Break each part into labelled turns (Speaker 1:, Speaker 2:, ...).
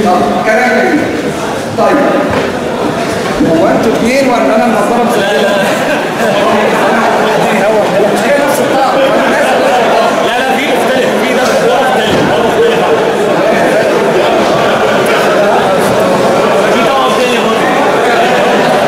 Speaker 1: اه كلام جميل طيب هو انتوا اثنين ولا انا النظاره مسجله؟ مش هي نفس الطاقه ولا ناس نفس الطاقه
Speaker 2: لا لا في مختلف في ناس مختلف مختلف في طبعا تاني برضه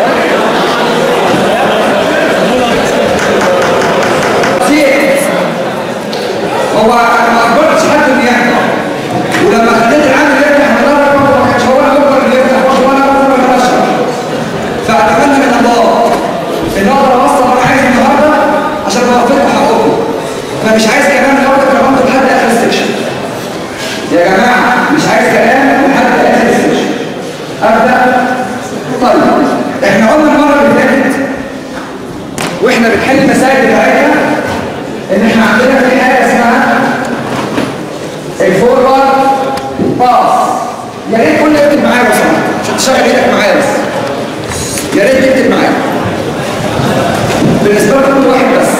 Speaker 1: شيء هو انا ما اجبرتش حد انه يحضر ولما خليت العامل يفتح مدرج برضه ما كانش هو انا اجبر انه يفتح برضه وانا اجبر انه اشرح فاتمنى من الله ان اقدر اوصل اللي انا عايزه النهارده عشان اوفقكم حقكم فمش عايز كلام النهارده كرامته لحد اخر السكشن يا جماعه مش عايز كلام لحد اخر السكشن ابدا طيب احنا قلنا المره اللي فاتت واحنا بنحل المسائل بتاعتنا ان احنا عندنا في حاجه اسمها الفورورد باس يا ريت كل يكتب معايا لو سمحت عشان تشغل ايدك معايا بس يا ريت تكتب معايا بالنسبه لك كل واحد بس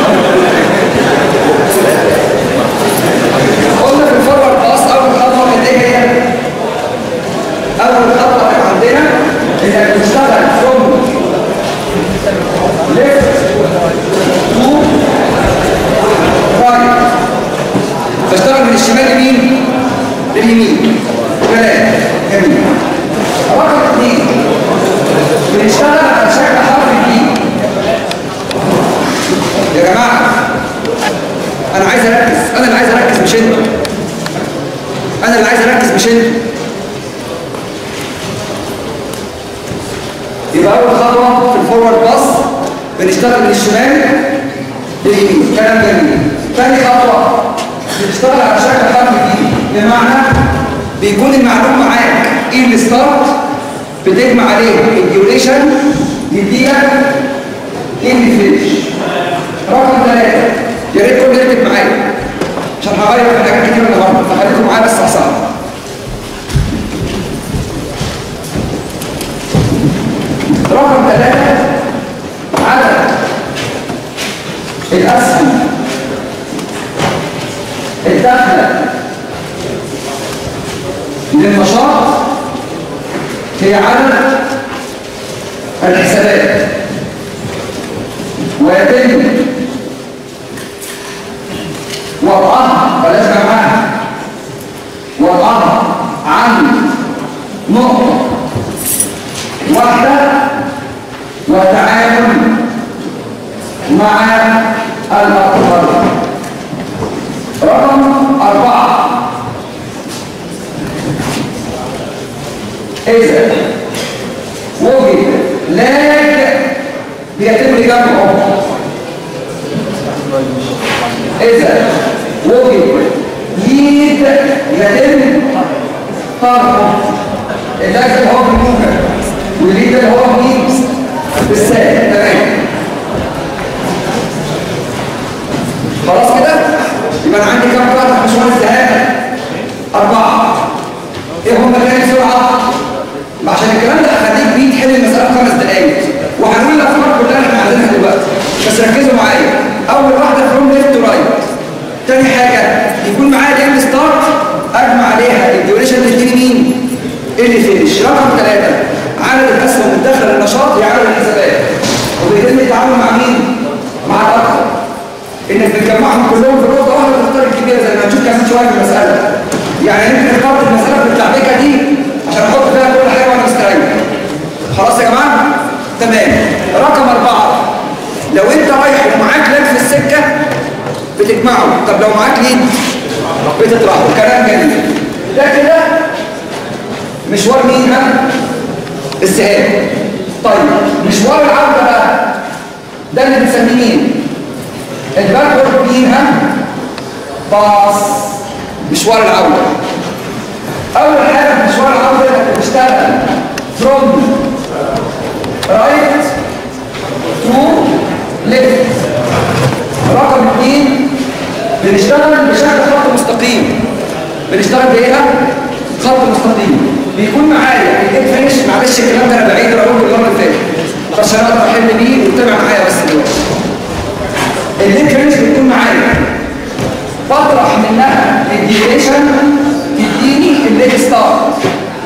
Speaker 1: قلنا في الفورورد باس اول خطوه كانت ايه هي؟ اول خطوه كانت عندنا انك تشتغل فروم left to right بشتغل من الشمال لمين؟ لليمين كلام جميل رقم اثنين بنشتغل على شكل حرف الدين يا جماعة أنا عايز أركز أنا اللي عايز أركز مش أنت أنا اللي عايز أركز مش أنت يبقى أول خطوة في الفورورد باص بنشتغل من الشمال لليمين كلام جميل ثاني خطوة بنشتغل على شكل حرف جديد بمعنى بيكون المعلوم معاك ايه الستارت بتجمع عليه الديوريشن يديلك ايه الفينش رقم ثلاثة يا ريت كل يكتب معايا عشان هغير في حاجات كتير النهارده فخليكم معايا بس احسن رقم ثلاثة عدد الأسهم الداخلة للنشاط هي عدد الحسابات ويتم وضعها بلاش جمعها وضعها عن نقطة واحدة والتعامل مع الأطفال رقم أربعة إذا وجد لاج بيتم جمعه إذا وجد ليد يتم طرحه اللاج اللي هو بالموجب والليد اللي هو مين بالسالب تمام خلاص كده يبقى انا عندي كام قطعه مش عايز ذهاب اربعه ايه هم تاني بسرعه عشان الكلام ده هخليك بيه تحل المساله في خمس دقائق وهنقول الافكار كلها اللي احنا عايزينها دلوقتي بس ركزوا معايا اول واحده فروم ليفت تو رايت تاني حاجه يكون معايا الام ستارت اجمع عليها الديوريشن تديني مين اللي فينش رقم ثلاثه عدد الاسهم الداخل النشاط هي عدد الحسابات وبيتم التعامل مع مين مع الاكثر انك بتجمعهم كلهم في نقطه واحده وتختار الكبيره زي ما هنشوف كمان شويه في المساله يعني انت اخترت المساله في التعبيكه دي عشان احط فيها كل حاجه وانا مستريح خلاص يا جماعه تمام رقم أربعة لو انت رايح ومعاك لاب في السكه بتجمعه طب لو معاك ليد بتطرحه كلام جميل ده كده مشوار مين ها السهام طيب مشوار العوده بقى ده اللي بنسميه مين الباكورد مين ها باص مشوار العودة أول حاجة في مشوار العودة إنك بتشتغل from right to left رقم اثنين بنشتغل بشكل خط مستقيم بنشتغل بإيه؟ خط مستقيم بيكون معايا الجيت فينش معلش الكلام ده انا بعيد اقول المره اللي فاتت عشان اقدر احل بيه وتتابع معايا بس دلوقتي اللينك رينج بتكون معايا بطرح منها الديوريشن تديني الليك ستار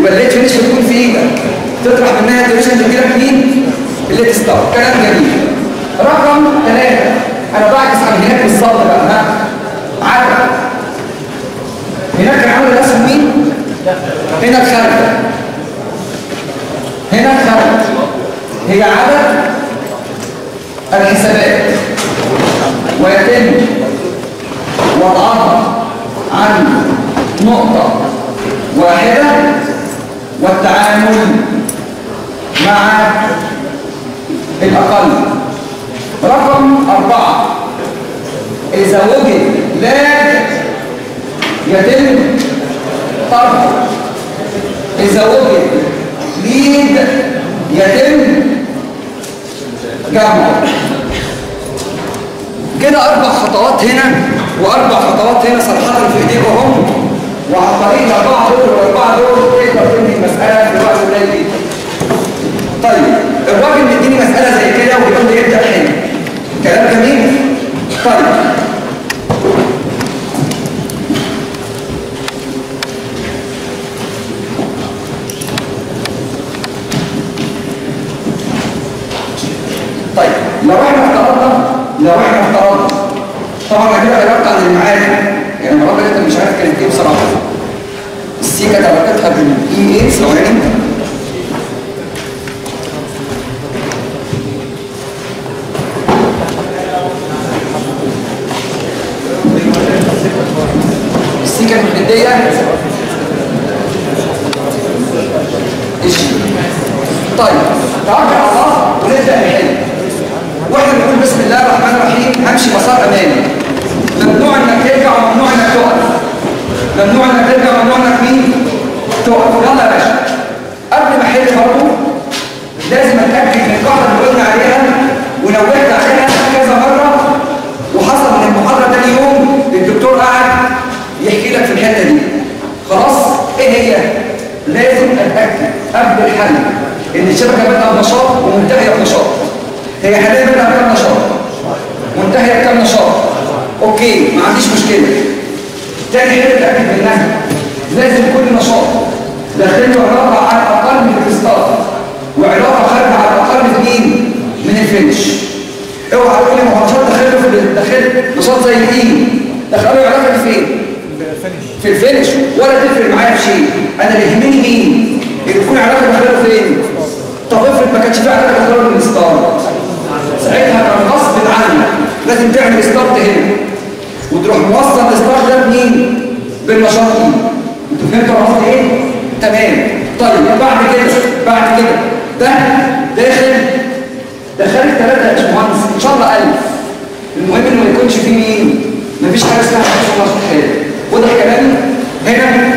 Speaker 1: يبقى الليت فينش بتكون في ايدك تطرح منها الديوريشن تديلك مين الليت ستارت كلام جميل رقم ثلاثة انا بعكس عن هناك بالظبط بقى ها عدد هناك كان عامل رسم مين هنا الخارج هنا الخارج هي عدد الحسابات ويتم وضعها عن نقطة واحدة والتعامل مع الأقل رقم أربعة إذا وجد لاج يتم طرحه إذا وجد ليد يتم جمعه كده أربع خطوات هنا وأربع خطوات هنا صراحة في إيديك وهم وعن طريق الأربعة دول والأربعة دول تقدر تبني المسألة في الوقت قليل جدا. طيب الراجل مديني مسألة زي كده وبيقول لي ابدأ حل كلام جميل؟ طيب طيب لو احنا افترضنا لو احنا افترضنا طبعا انا كده غيرت عن المعادن يعني المره اللي انت مش عارف كانت ايه بصراحه السي كانت علاقتها بالاي اي ثواني انت السي كانت مديه ايش طيب توكل على الله ونبدا نحل واحنا بنقول بسم الله الرحمن الرحيم همشي مسار امامي ممنوع انك ترجع وممنوع انك تقف ممنوع انك ترجع وممنوع انك مين تقف يلا يا باشا قبل ما احل برضه لازم اتاكد من القاعده اللي قلنا عليها ونوهت عليها كذا مره وحصل من المحاضره تاني يوم الدكتور قعد يحكي لك في الحته دي خلاص ايه هي لازم اتاكد قبل الحل ان الشبكه بادئه بنشاط ومنتهيه بنشاط هي حاليا بادئه بكام نشاط منتهيه بكام نشاط اوكي ما عنديش مشكله تاني حاجه اتاكد منها لازم كل نشاط داخل له علاقه على الاقل من الستارت وعلاقه خارجه على الاقل من مين من الفينش اوعى تقول لي ما هو نشاط داخل له في داخل نشاط زي الايه دخلوا علاقه دي فين في الفينش ولا تفرق معايا في شيء انا اللي يهمني مين اللي تكون علاقه داخله فين طب افرض ما كانش في علاقه داخله من الستارت ساعتها كان غصب عنك لازم تعمل ستارت هنا وتروح موصل الستارت ده بمين بالنشاط دي انتوا فهمتوا انا قصدي ايه تمام طيب بعد كده بعد كده ده داخل دخلت ثلاثه يا باشمهندس ان شاء الله 1000 المهم انه ما يكونش فيه مين مفيش حاجه اسمها نشاط خارج واضح كلامي هنا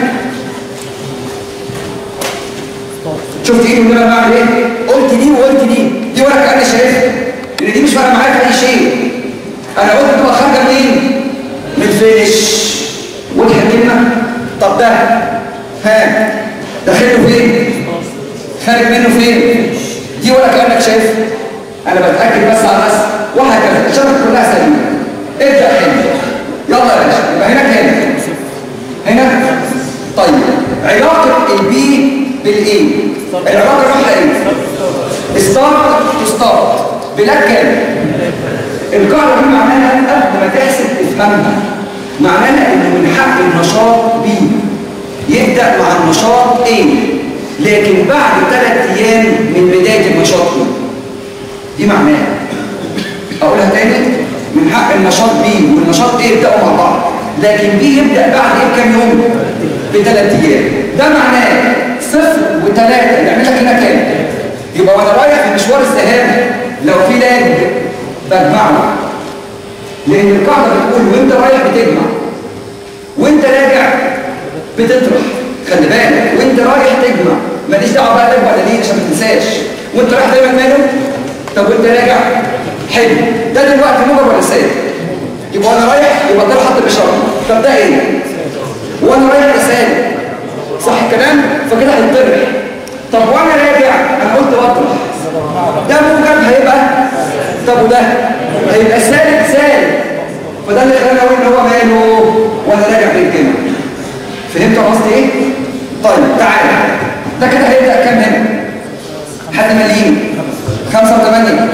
Speaker 1: شفت ايه اللي انا بعمل ايه قلت دي وقلت دي دي ولا كاني شايفها لان دي مش فارقه معايا في اي شيء انا قلت تبقى خارجه منين من الفيش وجه الكلمه طب ده ها داخله فين خارج منه فين دي ولا كانك شايف انا بتاكد بس على الرسم وهكذا الشبكه كلها سليمه ابدا هنا يلا يا باشا يبقى هنا كام هنا طيب علاقه البي بالايه العلاقه الواحده ايه ستارت تو ستارت بلاك كام القاعده دي معناها قبل ما تحسب تفهمها معناها ان من حق النشاط بي يبدا مع النشاط A لكن بعد ثلاث ايام من بدايه النشاط A دي معناها اقولها تاني من حق النشاط B والنشاط A يبداوا مع بعض لكن B يبدا بعد ايه بكام يوم بثلاث ايام ده معناه صفر وثلاثه يعمل لك هنا كام يبقى وانا رايح في مشوار الذهاب لو في لاج بجمعه لان القاعده بتقول وانت رايح بتجمع وانت راجع بتطرح خلي بالك وانت رايح تجمع ماليش دعوه بقى لاج ولا ليه عشان ما تنساش وانت رايح دايما ماله طب وانت راجع حلو ده دلوقتي موجب ولا سالب يبقى وانا رايح يبقى ده حط بشرط طب ده ايه وانا رايح رسالة صح الكلام فكده هيطرح طب وانا راجع انا قلت بطرح ده موجب هيبقى طب وده هيبقى سالب سالب فده اللي خلاني اقول ان هو ماله وانا راجع بالكلمه فهمت قصدي ايه طيب تعالى ده كده هيبدأ كام هنا؟ حد مليين خمسة وثمانية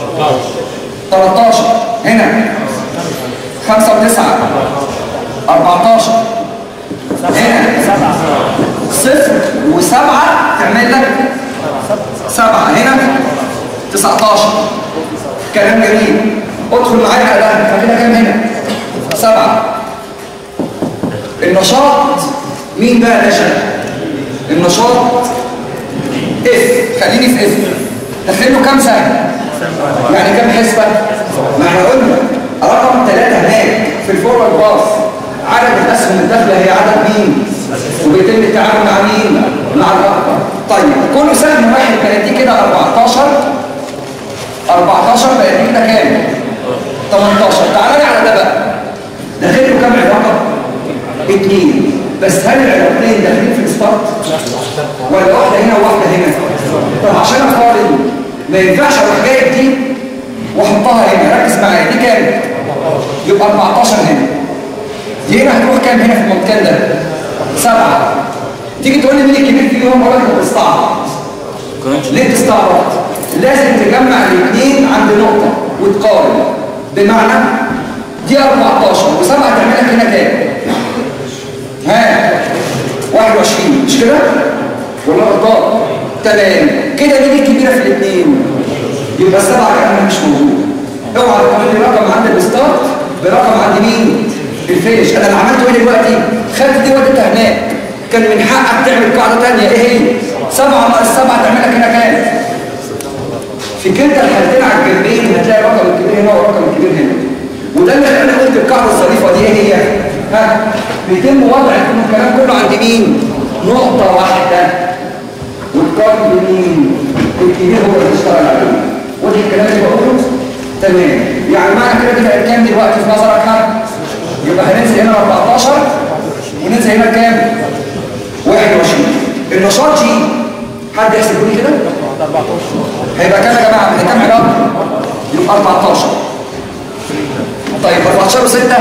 Speaker 1: 13 هنا خمسة وتسعة 14 هنا صفر وسبعة تعمل لك سبعة هنا 19 كلام جميل ادخل معايا على ده فكده كام هنا سبعة النشاط مين بقى يا باشا النشاط اف خليني في اف دخل له كام سنة يعني كام حسبة ما احنا قلنا رقم ثلاثة هناك في الفورورد باص عدد الاسهم الداخله هي عدد مين وبيتم التعامل مع مين مع الاكبر طيب كل سهم واحد بقت دي كده 14 14 بقت دي كده كام 18 تعالى على ده بقى داخل له كام علاقه اثنين بس هل العلاقتين داخلين في الستارت ولا واحده هنا وواحده هنا طب عشان اقارن ما ينفعش اروح جايب دي واحطها هنا ركز معايا دي كام يبقى 14 هنا دي هنا هتروح كام هنا في المكان ده سبعة تيجي تقول لي مين الكبير فيهم اقول لك بتستعبط ليه بتستعبط لازم تجمع الاثنين عند نقطة وتقارن بمعنى دي 14 وسبعة تعمل لك هنا كام ها 21 مش كده ولا غلطان تمام كده مين الكبيرة في الاثنين يبقى السبعة كأنها مش موجودة اوعى تقول لي رقم عند الستارت برقم عند مين الفينش انا اللي عملته ايه دلوقتي خدت دي وديتها هناك كان من حقك تعمل قاعده ثانيه ايه هي سبعة ناقص سبعة تعمل لك هنا كام في كلتا الحالتين على الجنبين هتلاقي الرقم الكبير هنا والرقم الكبير هنا وده اللي انا قلت القاعده الظريفه دي ايه هي ها بيتم وضع الكلام كله عند مين نقطه واحده والقارن بمين الكبير هو اللي بيشتغل عليه ودي الكلام اللي بقوله تمام يعني معنى كده دي بقت كام دلوقتي في نظرك ها يبقى هننزل هنا 14 وننزل هنا كام 21 النشاط جي حد يحسب لي كده هيبقى كام يا جماعه ده كام علاقه يبقى 14 طيب 14 و6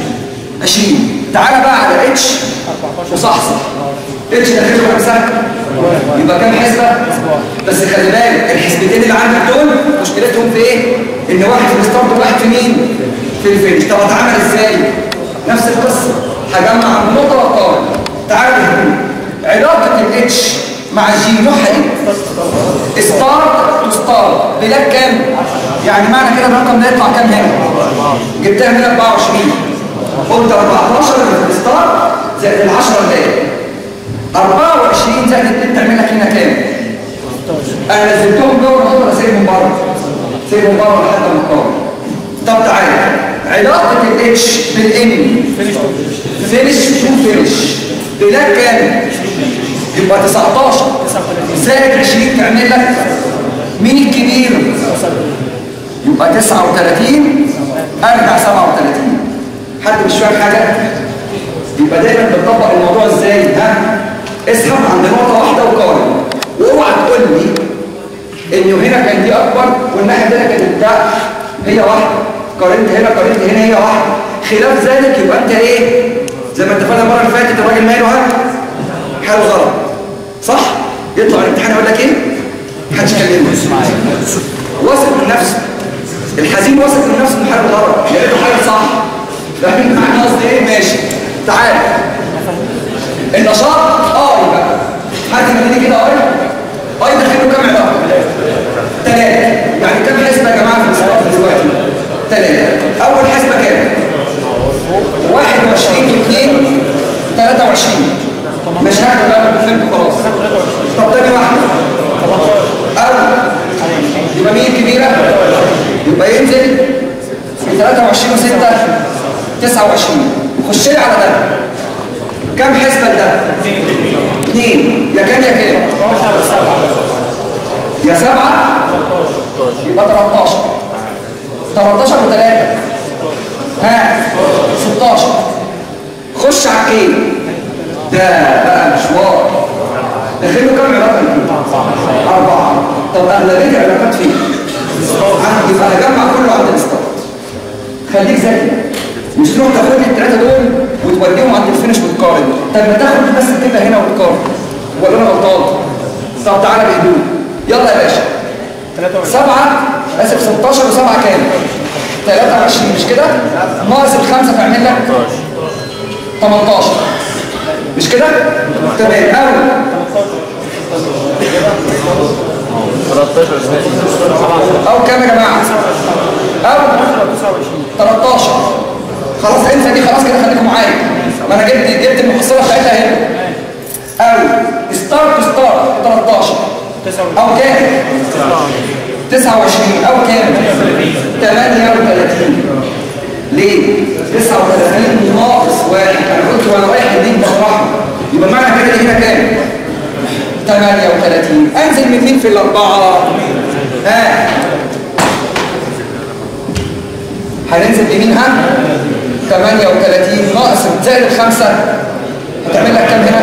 Speaker 1: 20 تعالى بقى على اتش وصحصح اتش داخله كام سنه يبقى كام حسبه بس خلي بالك الحسبتين اللي عندك دول مشكلتهم في ايه ان واحد في الستارت وواحد في مين في الفينش طب اتعامل ازاي نفس القصه هجمع النقطه واقارن تعالى نقول علاقه الاتش مع الجي نوعها ايه ستارت تو ستارت بلاد كام يعني معنى كده الرقم ده يطلع كام هنا جبتها من 24 قلت 14 في الستارت زائد ال 10 اللي 24 زائد 2 تعمل لك هنا كام انا نزلتهم جوه النقطه سايبهم بره سايبهم بره لحد ما اقارن طب تعالى علاقه الاتش بالان فينش تو فينش بلاد كام يبقى 19 زائد 20 تعمل لك مين الكبير يبقى 39 ارجع 37 حد مش فاهم حاجه يبقى دايما بنطبق الموضوع ازاي ها اسحب عند نقطه واحده وقارن واوعى تقول لي انه هنا كان دي اكبر والناحيه الثانيه كانت ده هي واحده قارنت هنا قارنت هنا هي واحده خلاف ذلك يبقى انت ايه زي ما اتفقنا المره اللي فاتت الراجل ماله ها حاله غلط صح يطلع الامتحان يقول لك ايه محدش كلمه واثق من نفسه الحزين واثق من نفسه انه حاله غلط لقيته حاله صح فاهم معنى قصدي ايه ماشي تعال النشاط اه يبقى حد يمديني كده اي اي دخلوا كام علاقه ثلاثه يعني كام حسبه يا جماعه في الصلاه دلوقتي ثلاثه اول حسبه كام 21 في 2 23 مش هاخد بقى فهمت خلاص طب تاني واحده او يبقى مين الكبيره يبقى ينزل في 23 و6 29 خش لي على ده كم حسبة ده؟ اثنين يا كام يا كام؟ يا سبعة يبقى 13 13 و3 ها 16 خش على الكيل ده بقى مشوار داخله كام علاقة أربعة طب أغلبية العلاقات فين؟ عندي يبقى هجمع كله عند الستارت خليك ذكي مش تروح تاخد لي الثلاثه دول وتوديهم عند الفينش وتقارن طب ما تاخد بس كده هنا وتقارن ولا انا غلطان طب تعالى بهدوء يلا يا باشا
Speaker 2: 23
Speaker 1: سبعة اسف 16 وسبعة كام 23 مش كده ناقص الخمسة تعمل لك 18 مش كده تمام او او كام يا جماعة او 13 خلاص انسى دي خلاص كده خليكم معايا ما انا جبت جبت المحصلة بتاعتها هنا او ستارت ستارت 13 او كام 29 او كام 38 ليه 39 ناقص واحد انا قلت وانا رايح الدين بصراحه يبقى معنى كده هنا كام 38 انزل من مين في الاربعه ها هننزل بمين ها 38 ناقص زائد الخمسه هتعمل لك كام هنا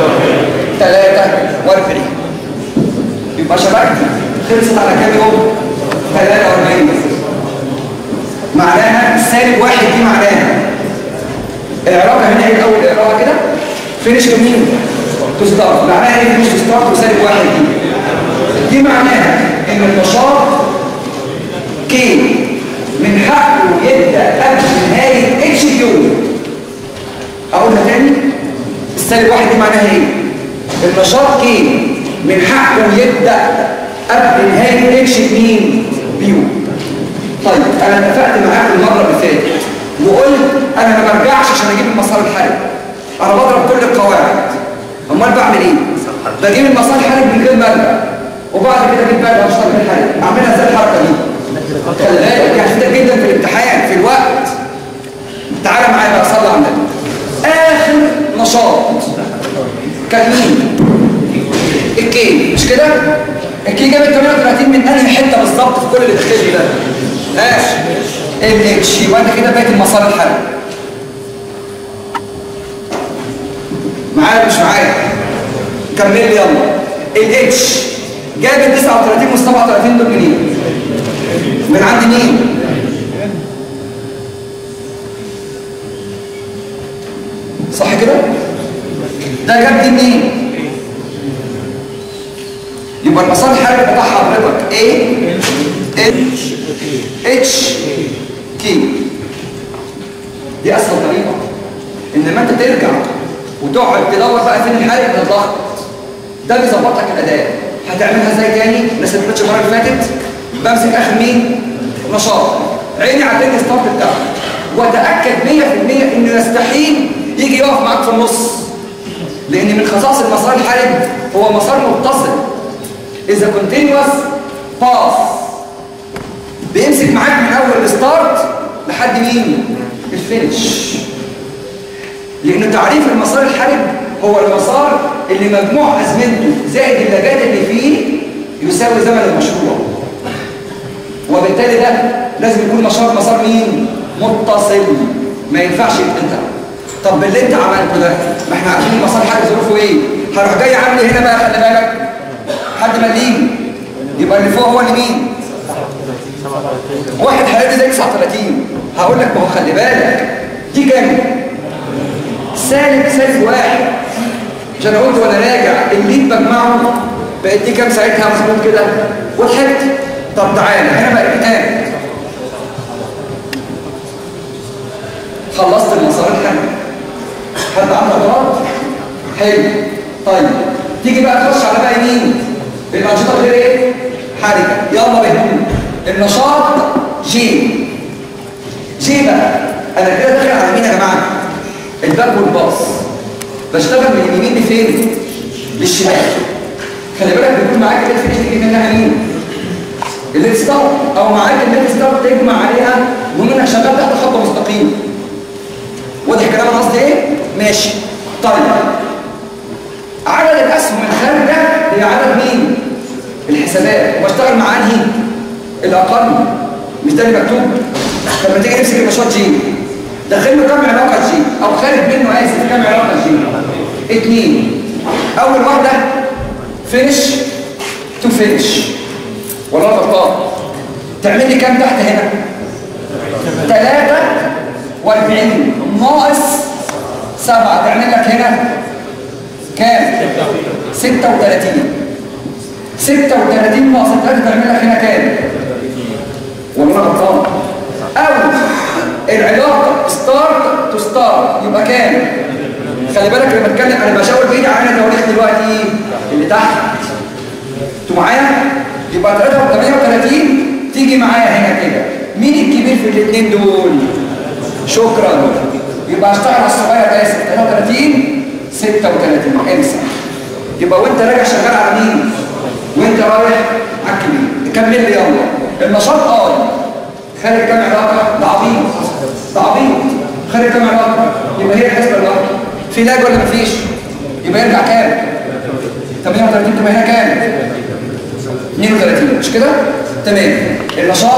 Speaker 1: 43 يبقى شبكت خلصت على كام يوم 43 معناها سالب واحد دي معناها العلاقه هنا ايه اول علاقه كده فينش مين تو ستارت معناها ايه فينش تو ستارت وسالب واحد دي دي معناها ان النشاط كي من حقه يبدا قبل نهايه اتش كيو اقولها تاني السالب واحد دي معناها ايه النشاط كي من حقه يبدا قبل نهايه اتش مين بيو طيب انا اتفقت معاك المره اللي فاتت وقلت انا ما برجعش عشان اجيب المسار الحرج انا بضرب كل القواعد امال بعمل ايه بجيب المسار الحرج من غير ما ارجع وبعد كده اجيب بقى المسار الحرج اعملها ازاي الحركه دي خلي بالك دي هتفيدك جدا في الامتحان في الوقت تعالى معايا بقى صلي على النبي اخر نشاط كان مين الكي مش كده الكي جابت 38 من انهي حته بالظبط في كل اللي داخل ده ماشي الاتش يبقى انت كده بقيت المسار الحرج معايا مش معايا كمل لي يلا الاتش جابت 39 و 37 دول منين من عند مين صح كده ده جاب دي منين يبقى المسار الحرج بتاع حضرتك ايه اتش اتش كي دي اسهل طريقه انما انت ترجع وتقعد تدور بقى فين الحرج من الضغط ده بيظبط لك الاداء هتعملها ازاي تاني الناس اللي المره اللي فاتت بمسك اخر مين نشاط عيني على التاني ستارت بتاعك واتاكد 100% انه يستحيل يجي يقف معاك في النص لان من خصائص المسار الحرج هو مسار متصل اذا كونتينوس باس بيمسك معاك من اول الستارت لحد مين الفينش لان تعريف المسار الحرج هو المسار اللي مجموع ازمنته زائد اللاجات اللي فيه يساوي زمن المشروع وبالتالي ده لازم يكون مسار مسار مين متصل ما ينفعش انت طب باللي انت عملته ده ما احنا عارفين المسار الحرج ظروفه ايه هروح جاي عامل هنا بقى خلي بالك حد مليم يبقى اللي فوق هو اللي مين واحد هيدي زي 39 هقول لك ما هو خلي بالك دي كام سالب سالب واحد مش انا قلت وانا راجع الليد بجمعه بقت دي كام ساعتها مظبوط كده وضحت طب تعالى هنا بقى كام خلصت المسار الحمل حد عنده اعتراض حلو طيب تيجي بقى تخش على بقى مين الانشطه غير ايه حركه يلا بهدوء النشاط جي جي بقى انا كده داخل على مين يا جماعه الباك والباص بشتغل من اليمين لفين للشمال خلي بالك بيكون معاك اللي في تيجي منها مين الليد ستارت او معاك الليد ستارت تجمع عليها ومنها شغال تحت خط مستقيم واضح كلام انا قصدي ايه ماشي طيب عدد الاسهم الخارج ده هي عدد مين الحسابات وبشتغل مع انهي الاقل مش ده اللي مكتوب لما تيجي تمسك النشاط جي داخل له كام علاقه جي او خارج منه اسف كام علاقه جي اثنين اول واحده فينش تو فينش ولا انا غلطان تعمل لي كام تحت هنا 43 ناقص 7 تعمل لك هنا كام 36 36 ناقص 3 تعمل لك هنا كام؟ والله انا غلطان او العلاقه ستارت تو ستارت يبقى كام؟ خلي بالك لما اتكلم انا بشاور بايدي على التواريخ دلوقتي اللي تحت انتوا معايا؟ يبقى 38 تيجي معايا هنا كده مين الكبير في الاثنين دول؟ شكرا يبقى اشتغل على الصغير ده اسف 33 36 انسى يبقى وانت راجع شغال على مين؟ وانت رايح على الكبير كمل لي يلا النشاط اه خارج كام علاقه؟ ده عبيط ده عبيط خارج كام علاقه؟ يبقى هي الحسبه الواحده في لاج ولا مفيش؟ يبقى يرجع كام؟ 38 تبقى هنا كام؟ 32 مش كده؟ تمام النشاط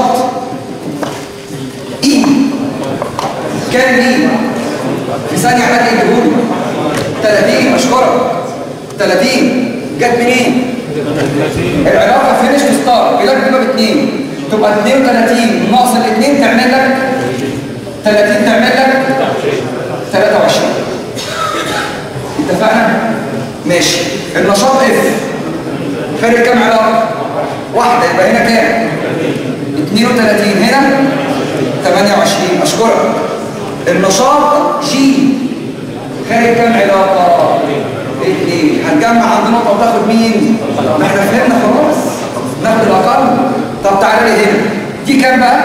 Speaker 1: اي كام اي في ثانية حد يديهولي 30 اشكرك 30 جت منين؟ العلاقة فينش ستار بلاك بما باثنين تبقى 32 ناقص الاثنين تعمل لك 30 تعمل لك 23 اتفقنا؟ ماشي النشاط اف خارج كام علاقة؟ واحدة يبقى هنا كام؟ 32 هنا 28 اشكرك النشاط جي خارج كام علاقة؟ اثنين هنجمع عند نقطة وتاخد مين؟ ما احنا فهمنا خلاص ناخد الأقل طب تعالى لي هنا دي كام بقى؟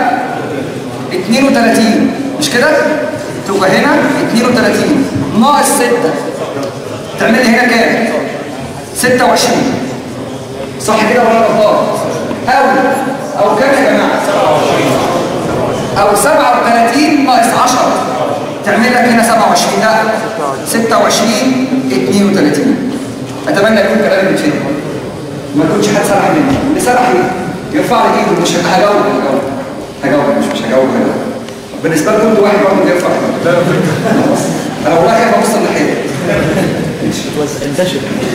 Speaker 1: 32 مش كده؟ تبقى هنا 32 ناقص 6 تعمل لي هنا كام؟ 26 صح كده ولا غلطان؟ أو أو كام يا جماعة؟ أو 37 ناقص 10 تعمل لك هنا 27 لا 26 32 اتمنى يكون كلامي متفهم ما يكونش حد سرح مني اللي سرح ايه يرفع لي ايده مش هجاوب هجاوب هجاوب مش مش هجاوب هجاوب بالنسبه لكم انتوا واحد برضه بيرفع ايده انا والله خايف ابص الناحيه
Speaker 2: انتشر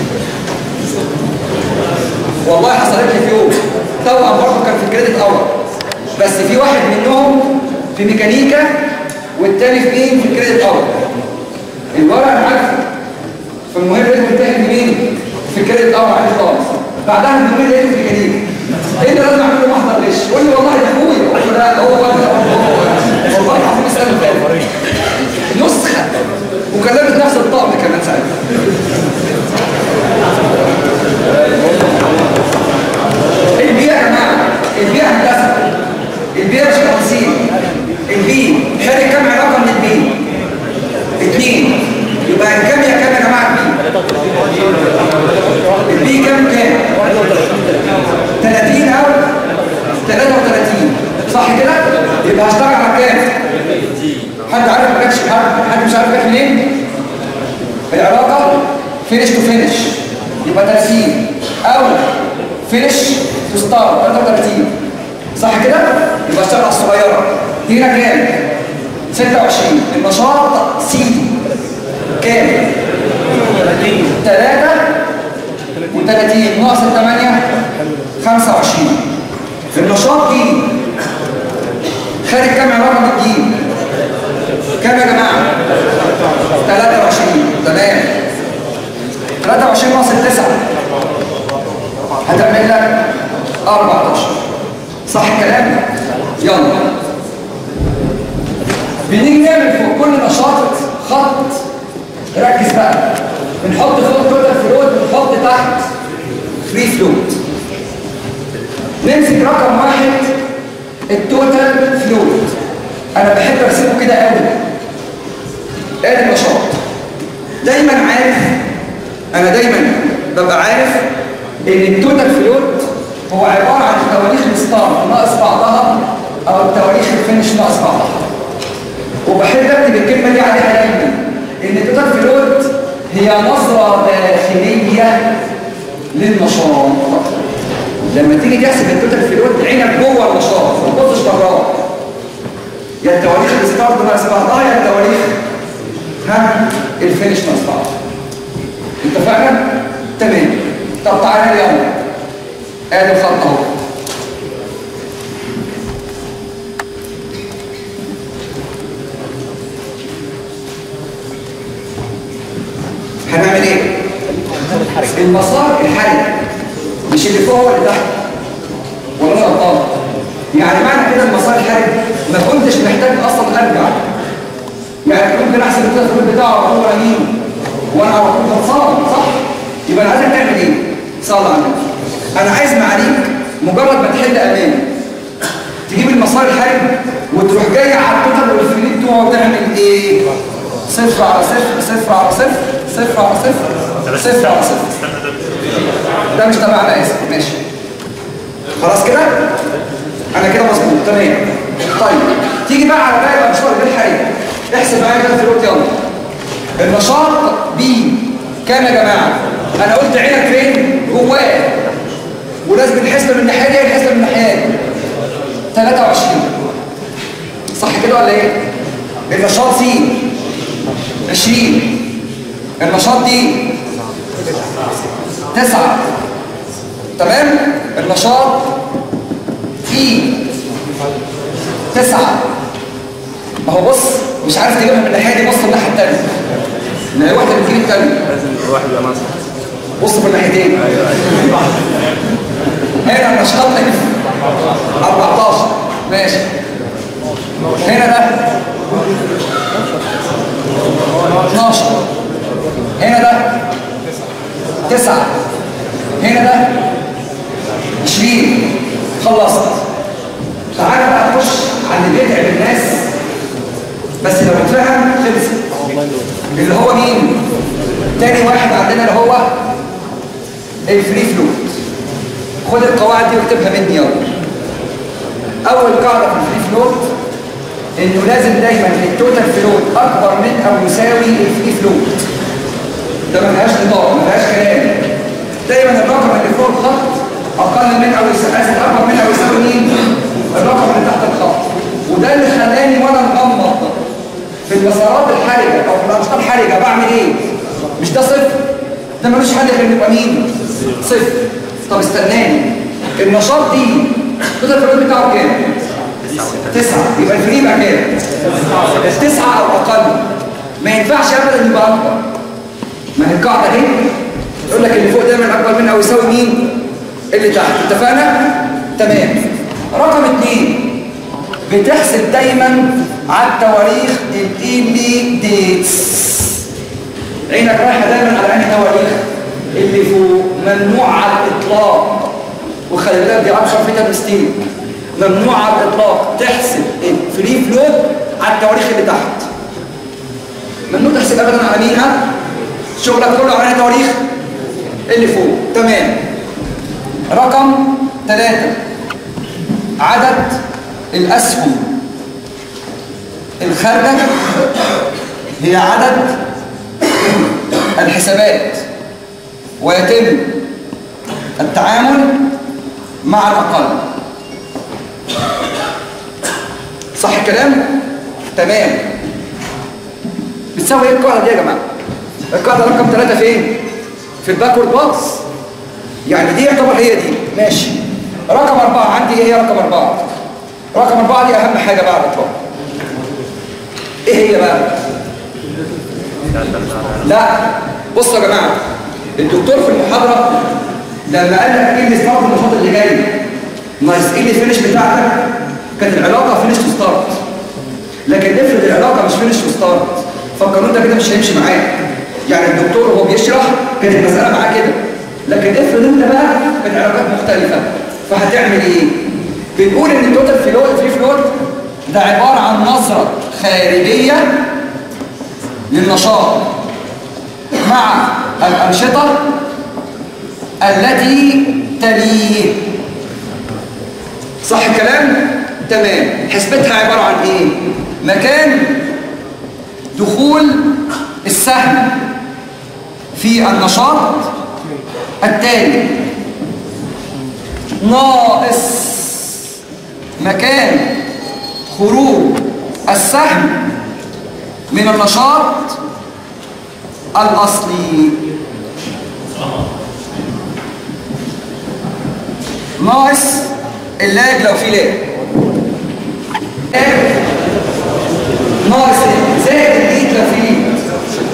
Speaker 1: والله حصلت لي في يوم طبعا برضه كان في الكريدت اور بس في واحد منهم في ميكانيكا والتاني في مين في الكريدت اور الورق انا عارفه فالمهم لازم ينتهي مين في الكريدت اور عادي خالص بعدها الدكتور لقيته في ميكانيكا ايه اللي لازم اعمله ما احضرليش قول لي والله ده اخويا قلت له لا هو هو هو والله العظيم السنه اللي فاتت نسخه وكلمت نفس الطقم كمان ساعتها البيئة يا جماعة البيئة هندسة البيئة مش تفاصيل البي خارج كام علاقة من البي؟ اثنين يبقى الكيمياء كام يا جماعة البي؟ البي كام كام؟ 30 أو 33 صح كده؟ يبقى هشتغل على كام؟ حد عارف ما جاتش حد حد مش عارف جات منين؟ العلاقة فينش تو فينش يبقى 30 أو فينش تو ستار 33 صح كده؟ يبقى اشتغل على الصغيرة هنا كام؟ 26 النشاط سي كام؟ 3 و30 ناقص 8 25 النشاط دي خارج كام علاقة من دي؟ كام يا جماعة؟ 23 تمام 23 ناقص 9 هتعمل لك 14 صح الكلام؟ يلا بنيجي نعمل فوق كل نشاط خط ركز بقى بنحط فوق توتال فلوت بنحط تحت فري فلوت نمسك رقم واحد التوتال فلوت انا بحب ارسمه كده قوي ادي النشاط دايما عارف انا دايما ببقى عارف ان التوتال فلوت هو عباره عن تواريخ الستار ناقص بعضها او التواريخ الفينش ناقص بعضها وبحب اكتب الكلمه دي عليها دايما ان التوتال فلوت هي نظره داخليه للنشاط لما تيجي تحسب التوتال فلوت عينك جوه النشاط ما تبصش براه يا التواريخ الستارت ناقص بعضها يا التواريخ ها الفينش ناقص بعضها اتفقنا؟ تمام طب تعالى لي يلا ادي الخط اهو هنعمل ايه؟ المسار الحرج مش مش اللي فوق هو اللي تحت ولا انا غلطان يعني معنى كده المسار الحرج ما كنتش محتاج اصلا ارجع يعني ممكن احسب التدخل بتاعه وهو يمين وانا على طول غلطان صح يبقى انا عايزك تعمل ايه صلى على النبي انا عايز معاليك مجرد ما تحل امان تجيب المسار الحرج وتروح جاي على التوتال والفريد بتوعه تعمل ايه صفر على صفر صفر على صفر صفر على صفر صفر على صفر ده مش تبعنا اسف ماشي خلاص كده انا كده مظبوط تمام طيب تيجي بقى على باقي الانشطه اللي الحقيقه احسب معايا كده في الوقت يلا النشاط بي كام يا جماعه انا قلت عينك فين جواه ولازم الحسبه من الناحيه دي الحسبه من الناحيه دي 23 صح كده ولا ايه النشاط سي 20 النشاط دي 9 تمام النشاط في تسعة ما هو بص مش عارف تجيبها من الناحية دي بص الناحية التانية ما هي واحدة بتجيب التانية
Speaker 2: لازم الواحد يبقى ناصح
Speaker 1: بص في الناحيتين هنا النشاط لك 14 ماشي هنا ده 12 هنا ده 9 هنا ده 20 خلصت تعالى بقى نخش على اللي بيتعب الناس بس لو اتفهم خلص اللي هو مين تاني واحد عندنا اللي هو الفري فلوت خد القواعد دي واكتبها مني يلا اول قاعده في الفري فلوت انه لازم دايما التوتال فلوت اكبر من او يساوي الفري فلوت ده ما فيهاش نظام ما فيهاش كلام دايما الرقم اللي فوق الخط اقل من او يساوي اسف اكبر من او يساوي مين الرقم اللي تحت الخط وده اللي خلاني وانا مغمض في المسارات الحرجه او في الانشطه الحرجه بعمل ايه مش ده صفر ده ملوش حل غير انه يبقى مين صفر طب استناني النشاط دي كده الفلوس بتاعه كام تسعة يبقى الفري يبقى كام تسعة او اقل ما ينفعش ابدا يبقى اكبر ما هي القاعده دي يقول لك اللي فوق دايما اكبر من او يساوي مين اللي تحت اتفقنا تمام رقم اتنين بتحسب دايما على التواريخ اللي ديتس عينك رايحه دايما على عين التواريخ اللي فوق ممنوع على الاطلاق وخلي بالك دي اشهر فيتا مستيك ممنوع على الاطلاق تحسب الفري فلوت على التواريخ اللي تحت ممنوع تحسب ابدا على مين ها شغلك كله على تواريخ اللي فوق تمام رقم ثلاثة عدد الأسهم الخارجة هي عدد الحسابات ويتم التعامل مع الأقل صح الكلام؟ تمام بتساوي ايه القاعدة دي يا جماعة؟ القاعدة رقم ثلاثة فين؟ في الباكورد باكس يعني دي يعتبر هي دي ماشي رقم أربعة عندي ايه هي رقم أربعة؟ رقم أربعة دي أهم حاجة بعد الإطلاق ايه هي بقى؟ لا بصوا يا جماعة الدكتور في المحاضرة لما قال لك ايه اللي ستارت النشاط اللي جاي ناقص ايه اللي فينش بتاعتك كانت العلاقة فينش تو ستارت لكن افرض العلاقة مش فينش تو ستارت فالقانون ده كده مش هيمشي معاك يعني الدكتور وهو بيشرح كانت المسألة معاه كده لكن افرض انت بقى من علاقات مختلفة فهتعمل ايه؟ بنقول ان التوتال فلوت فري فلوت ده عبارة عن نظرة خارجية للنشاط مع الأنشطة التي تليه صح الكلام؟ تمام حسبتها عبارة عن ايه؟ مكان دخول السهم في النشاط التالي ناقص مكان خروج السهم من النشاط الأصلي ناقص اللاج لو في لاج ناقص زائد الليد لو في ليد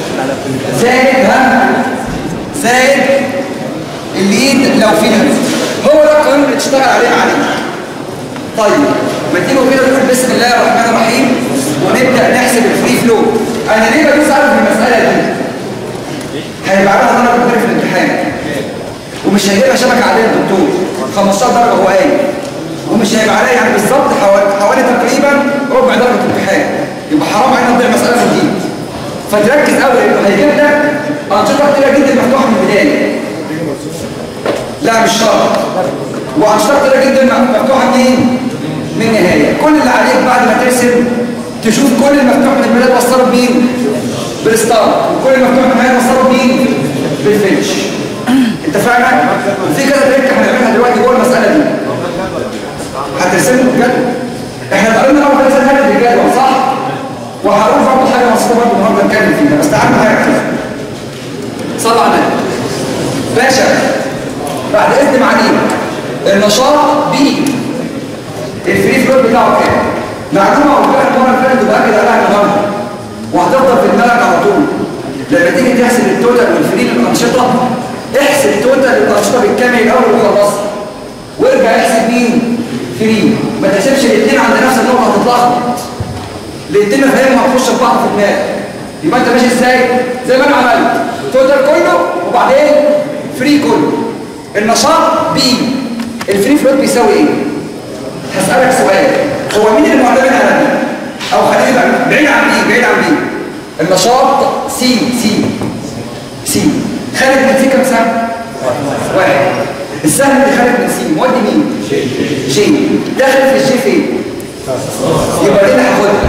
Speaker 1: زائد ها زائد الليد لو في ليد هو ده القانون اللي تشتغل عليه عليه طيب ما تيجوا كده نقول بسم الله الرحمن الرحيم ونبدا نحسب الفري فلو انا ليه بدوس على في المساله دي هيبقى عليها درجه كبيره في الامتحان ومش هيجيبها شبكه عاديه الدكتور 15 درجه هو قايل ومش هيبقى عليها يعني بالظبط حوالي, حوالي تقريبا ربع درجه امتحان يبقى حرام علينا نضيع مساله في الدين فتركز قوي لانه هيجيب لك انشطه كتيره جدا مفتوحه من البدايه لا مش شرط وانشطه كتيره جدا مفتوحه منين؟ من النهايه كل اللي عليك بعد ما ترسم تشوف كل المفتوح من البدايه توصله بمين؟ بالستارت وكل المفتوح من النهايه توصله بمين؟ بالفينش انت فاهم؟ في كده تريك هنعملها دلوقتي جوه المساله دي هترسمه بجد احنا اتعلمنا اول ثلاث سنوات بالجدول صح؟ وهقول برضه حاجه بسيطه برضه النهارده نتكلم فيها بس تعالوا معايا كده صلى على النبي باشا بعد اذن معاليك النشاط بي الفري فلوت بتاعه كام معلومه قلتها المره اللي فاتت وباكد عليها النهارده وهتفضل في دماغك على طول لما تيجي تحسب التوتال والفري للانشطه احسب توتال الانشطه بالكامل الاول وخلصها وارجع احسب مين فري ما تحسبش الاثنين عند نفس النقطه هتتلخبط الاثنين مفاهيم هتخش في بعض في دماغك يبقى انت ماشي ازاي زي ما انا عملت توتال كله وبعدين فري كله النشاط بي الفري فلوت بيساوي ايه هسألك سؤال هو مين اللي معتمد على بي او خلينا بقى بعيد عن بي بعيد عن بي النشاط سي سي سي خارج من سي كام سهم واحد السهم اللي خارج من سي مودي مين جي داخل في الجي فين يبقى دي اللي هاخدها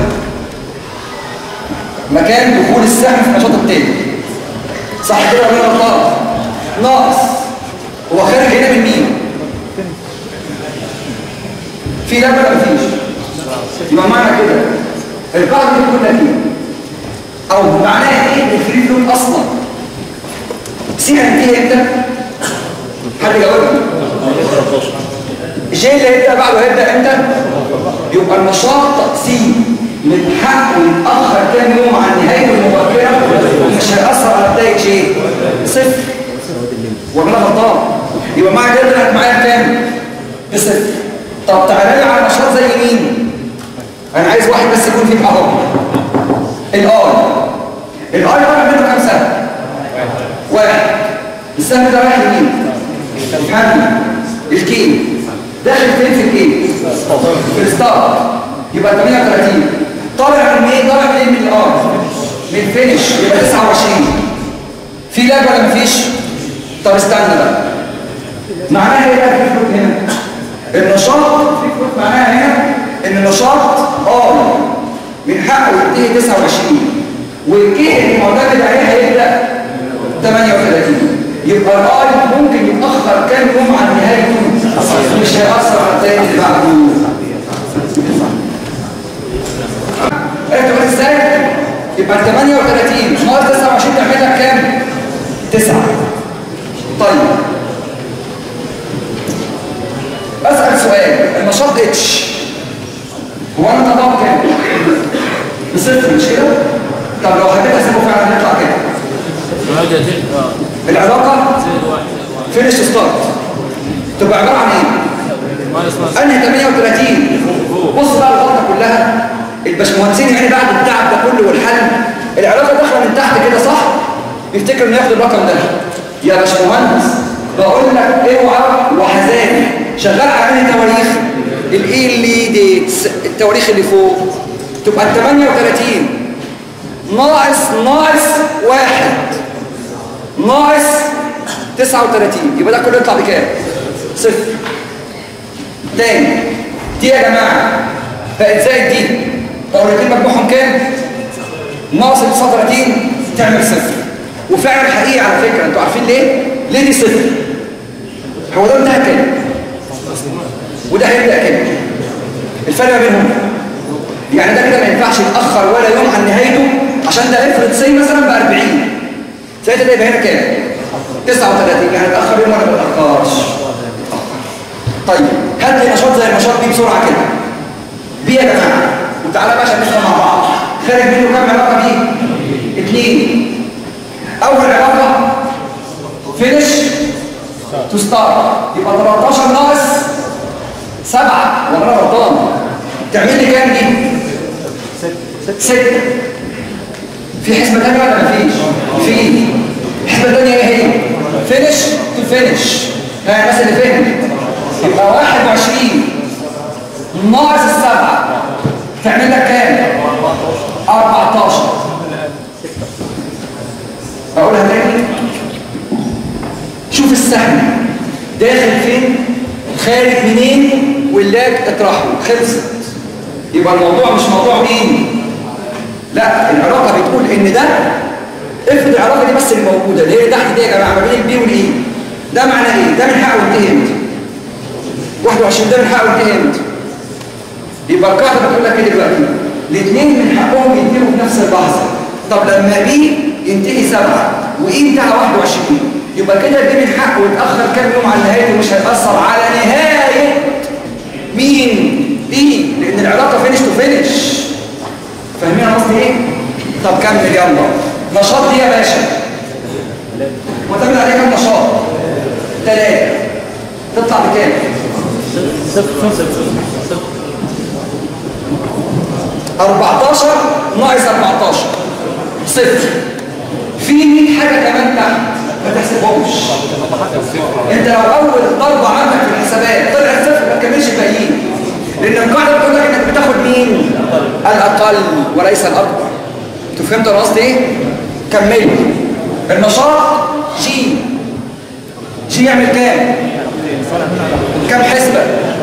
Speaker 1: مكان دخول السهم في النشاط التاني صح كده ولا غلطان ناقص هو خارج هنا من مين في لا ولا مفيش يبقى معنى كده القاعده دي كلها كده او معناها ايه الفري فلوت اصلا سي هينتهي امتى حد يجاوبني الشيء اللي هيبدا بعده هيبدا امتى يبقى النشاط سي من حقه يتاخر كام يوم عن نهايه المبكره ومش هيأثر على بدايه شيء صفر ولا غلطان يبقى معنى كده انك معايا كام بصفر طب تعالى لي على نشاط زي مين انا عايز واحد بس يكون فيه اهو الاي الاي طالع منه كام سهم واحد السهم ده رايح لمين محمد الكيل داخل فين في الكيل في الستارت يبقى 38 طالع من ايه طالع من ايه من الار من الفينش يبقى 29 في لاج ولا مفيش طب استنى بقى معناها ايه بقى الفلوت هنا النشاط في فلوت معناها هنا ان النشاط ار من حقه ينتهي 29 والكي اللي معتمد عليه هيبدا 38 يبقى الاي ممكن يتاخر كام يوم عن نهايته مش هيأثر على التاني اللي بعده عرفت بقى ازاي؟ يبقى 38 ناقص 29 تعمل لك كام؟ 9 طيب اسال سؤال النشاط اتش هو انا طبعا كام؟ بصفر مش كده؟ طب لو حبيت احسبه فعلا هيطلع كام؟ العلاقه فينش ستارت تبقى عباره عن ايه؟ انهي 38 بص بقى الغلطه كلها الباشمهندسين يعني بعد التعب ده كله والحل العلاقه داخله من تحت كده صح؟ بيفتكر انه ياخد الرقم ده يا باشمهندس بقول لك اوعى وحزاني شغال على انهي تواريخ الايه اللي ديتس التواريخ اللي فوق تبقى ال 38 ناقص ناقص واحد ناقص 39 يبقى ده كله يطلع بكام؟ صفر تاني دي يا جماعه بقت زائد دي طب الاثنين مجموعهم كام؟ ناقص ال 39 تعمل صفر وفعلا حقيقي على فكره انتوا عارفين ليه؟ ليه دي صفر؟ هو ده انتهى كام؟ وده هيبدا كام؟ الفرق ما بينهم يعني ده كده ما ينفعش يتاخر ولا يوم عن نهايته عشان ده افرض سي مثلا ب 40 ساعتها ده يبقى هنا كام 39 يعني اتاخر يوم ولا ما اتاخرش طيب هات لي نشاط زي النشاط دي بسرعه كده بيه يا جماعه وتعالى بقى عشان نفهم مع بعض خارج منه كام علاقه بيه اثنين اول علاقه فينش تو ستار يبقى 13 ناقص 7 ولا انا غلطان تعمل لي كام دي 6 في حسبه ثانيه ولا مفيش في حسبه ثانيه ايه هي فينش تو فينش ها الناس اللي فهمت يبقى 21 ناقص السبعه تعمل لك كام 14 اقولها تاني شوف السهم داخل فين خارج منين واللاج اطرحه خلصت يبقى الموضوع مش موضوع مين لا العلاقه بتقول ان ده افرض العلاقه دي بس اللي موجوده اللي هي تحت دي يا جماعه ما بين البي والاي ده معناه ايه ده من حقه ينتهي امتى 21 ده من حقه ينتهي امتى يبقى القاعده بتقول لك ايه دلوقتي الاثنين من حقهم ينتهوا في نفس اللحظه طب لما بي ينتهي سبعه واي انتهى 21 يبقى كده دي من حقه يتاخر كام يوم على نهايته مش هيأثر على نهايه مين ايه لان العلاقه فينش تو فينش فاهمين انا قصدي ايه طب كمل يلا نشاط دي يا باشا معتمد عليه كام نشاط ثلاثه تطلع بكام
Speaker 2: صفر صفر صفر
Speaker 1: 14 ناقص 14 صفر في 100 حاجه كمان تحت ما تحسبهمش انت لو اول ضربه عندك في الحسابات طلعت صفر ما تكملش الباقيين لان القاعده بتقول لك انك بتاخد مين الاقل وليس الاكبر انتوا فهمتوا انا قصدي ايه كملوا النشاط جي جي يعمل كام كام حسبه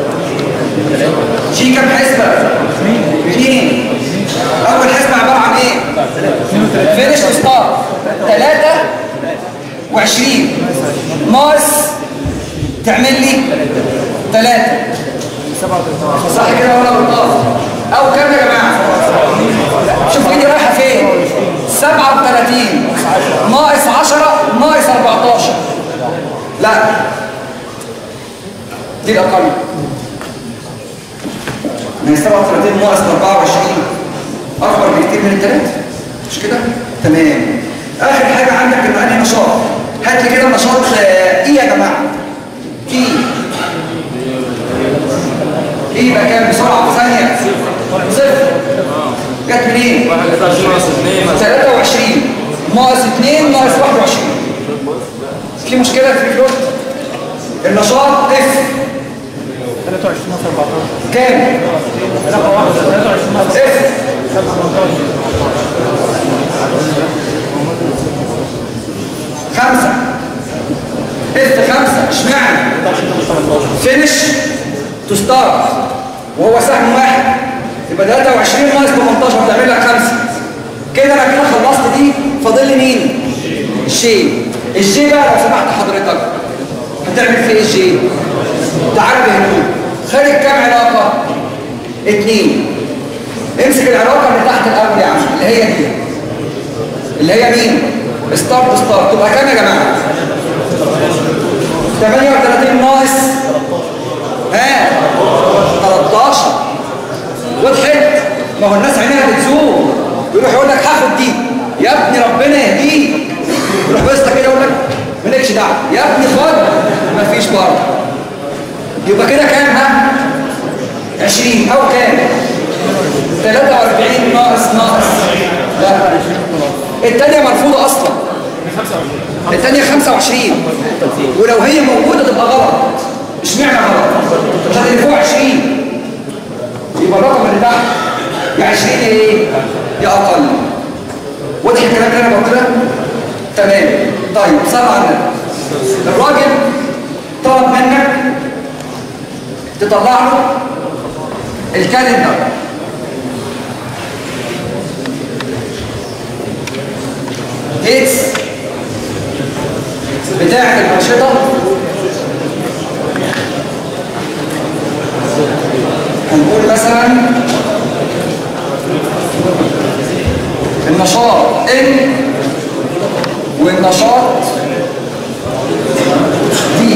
Speaker 1: جي كام حسبه اثنين اول حسبه عباره عن ايه فينش تو ستار 23 ناقص تعمل لي 3 صح كده ولا غلطان او كام يا جماعه شوف ايدي رايحه فين 37 ناقص 10 ناقص 14 لا دي الاقل ما هي 37 ناقص 24 اكبر بكتير من الثلاثه مش كده تمام اخر حاجه عندك ان انهي نشاط هات لي كده نشاط آه، ايه يا جماعه ايه ايه بقى كام بسرعه ثانيه صفر جت منين 23 ناقص 2 ناقص 21 في مشكله في الفلوس النشاط اف
Speaker 2: 23 ناقص 14
Speaker 1: كام
Speaker 2: رقم واحد 23 ناقص
Speaker 1: اف
Speaker 2: 18
Speaker 1: خمسة اف خمسة اشمعنى
Speaker 2: 18
Speaker 1: فينش تو ستارت وهو سهم واحد يبقى 23 ناقص 18 تعمل لك خمسة كده انا كده خلصت دي فاضل لي مين الشي الشي بقى لو سمحت حضرتك هتعمل فيه ايه الشي تعالى بهدوء خارج كام علاقة اتنين امسك العلاقة اللي تحت الاول يا عم اللي هي دي اللي هي مين ستارت ستارت تبقى كام يا جماعة 38 ناقص ها 13 وضحت ما هو الناس عينيها بتزور يروح يقول لك هاخد دي يا ابني ربنا يهديك يروح بسطة كده يقول لك مالكش دعوه يا ابني خد مفيش برضه يبقى كده كام ها 20 او كام 43 ناقص ناقص لا الثانيه مرفوضه اصلا الثانيه 25 ولو هي موجوده تبقى غلط اشمعنى غلط عشان اللي فوق 20 يبقى الرقم اللي تحت يا 20 ايه يا اقل واضح الكلام اللي انا بقوله ده تمام طيب صلى على النبي الراجل طلب منك تطلع له الكالندر ديتس بتاعة الأنشطة هنقول مثلا النشاط N والنشاط D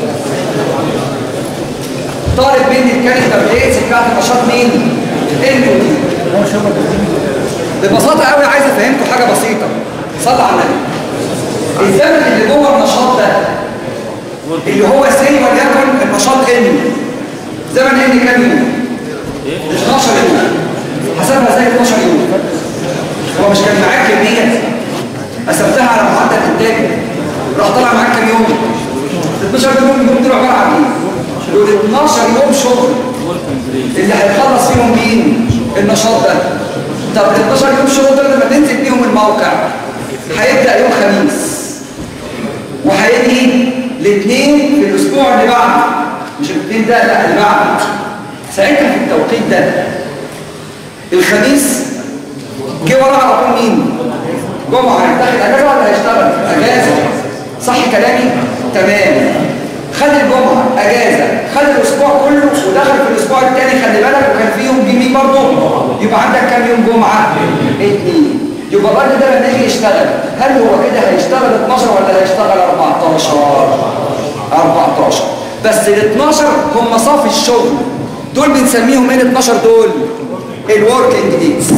Speaker 1: طالب مني الكالندر ديتس بتاعت النشاط مين؟ N و D
Speaker 2: هو شبك
Speaker 1: ببساطة قوي عايز افهمكم حاجة بسيطة صلى على النبي الزمن اللي جوه النشاط ده اللي هو سي وليكن النشاط ان زمن ان كام يوم 12 يوم حسبها زي 12 يوم هو مش كان معاك كميه قسمتها على معدل انتاج راح طلع معاك كام يوم 12 يوم يوم دول عباره عن ايه دول 12 يوم شغل اللي هيخلص فيهم مين النشاط ده طب ال 12 يوم شغل ده لما تنزل بيهم الموقع هيبدا يوم خميس وهينهي الاثنين في الاسبوع اللي بعده مش الاثنين ده لا اللي بعده ساعتها في التوقيت ده الخميس جه وراه على طول مين جمعه هيتاخد اجازه ولا هيشتغل اجازه صح كلامي تمام خد الجمعه اجازه خد الاسبوع كله ودخل في الاسبوع الثاني خلي بالك وكان في يوم جميل برضه يبقى عندك كام يوم جمعه اثنين يبقى الراجل ده لما يجي يشتغل هل هو كده هيشتغل 12 ولا هيشتغل 14 14 بس ال 12 هم صافي الشغل دول بنسميهم ايه ال 12 دول الوركينج ديز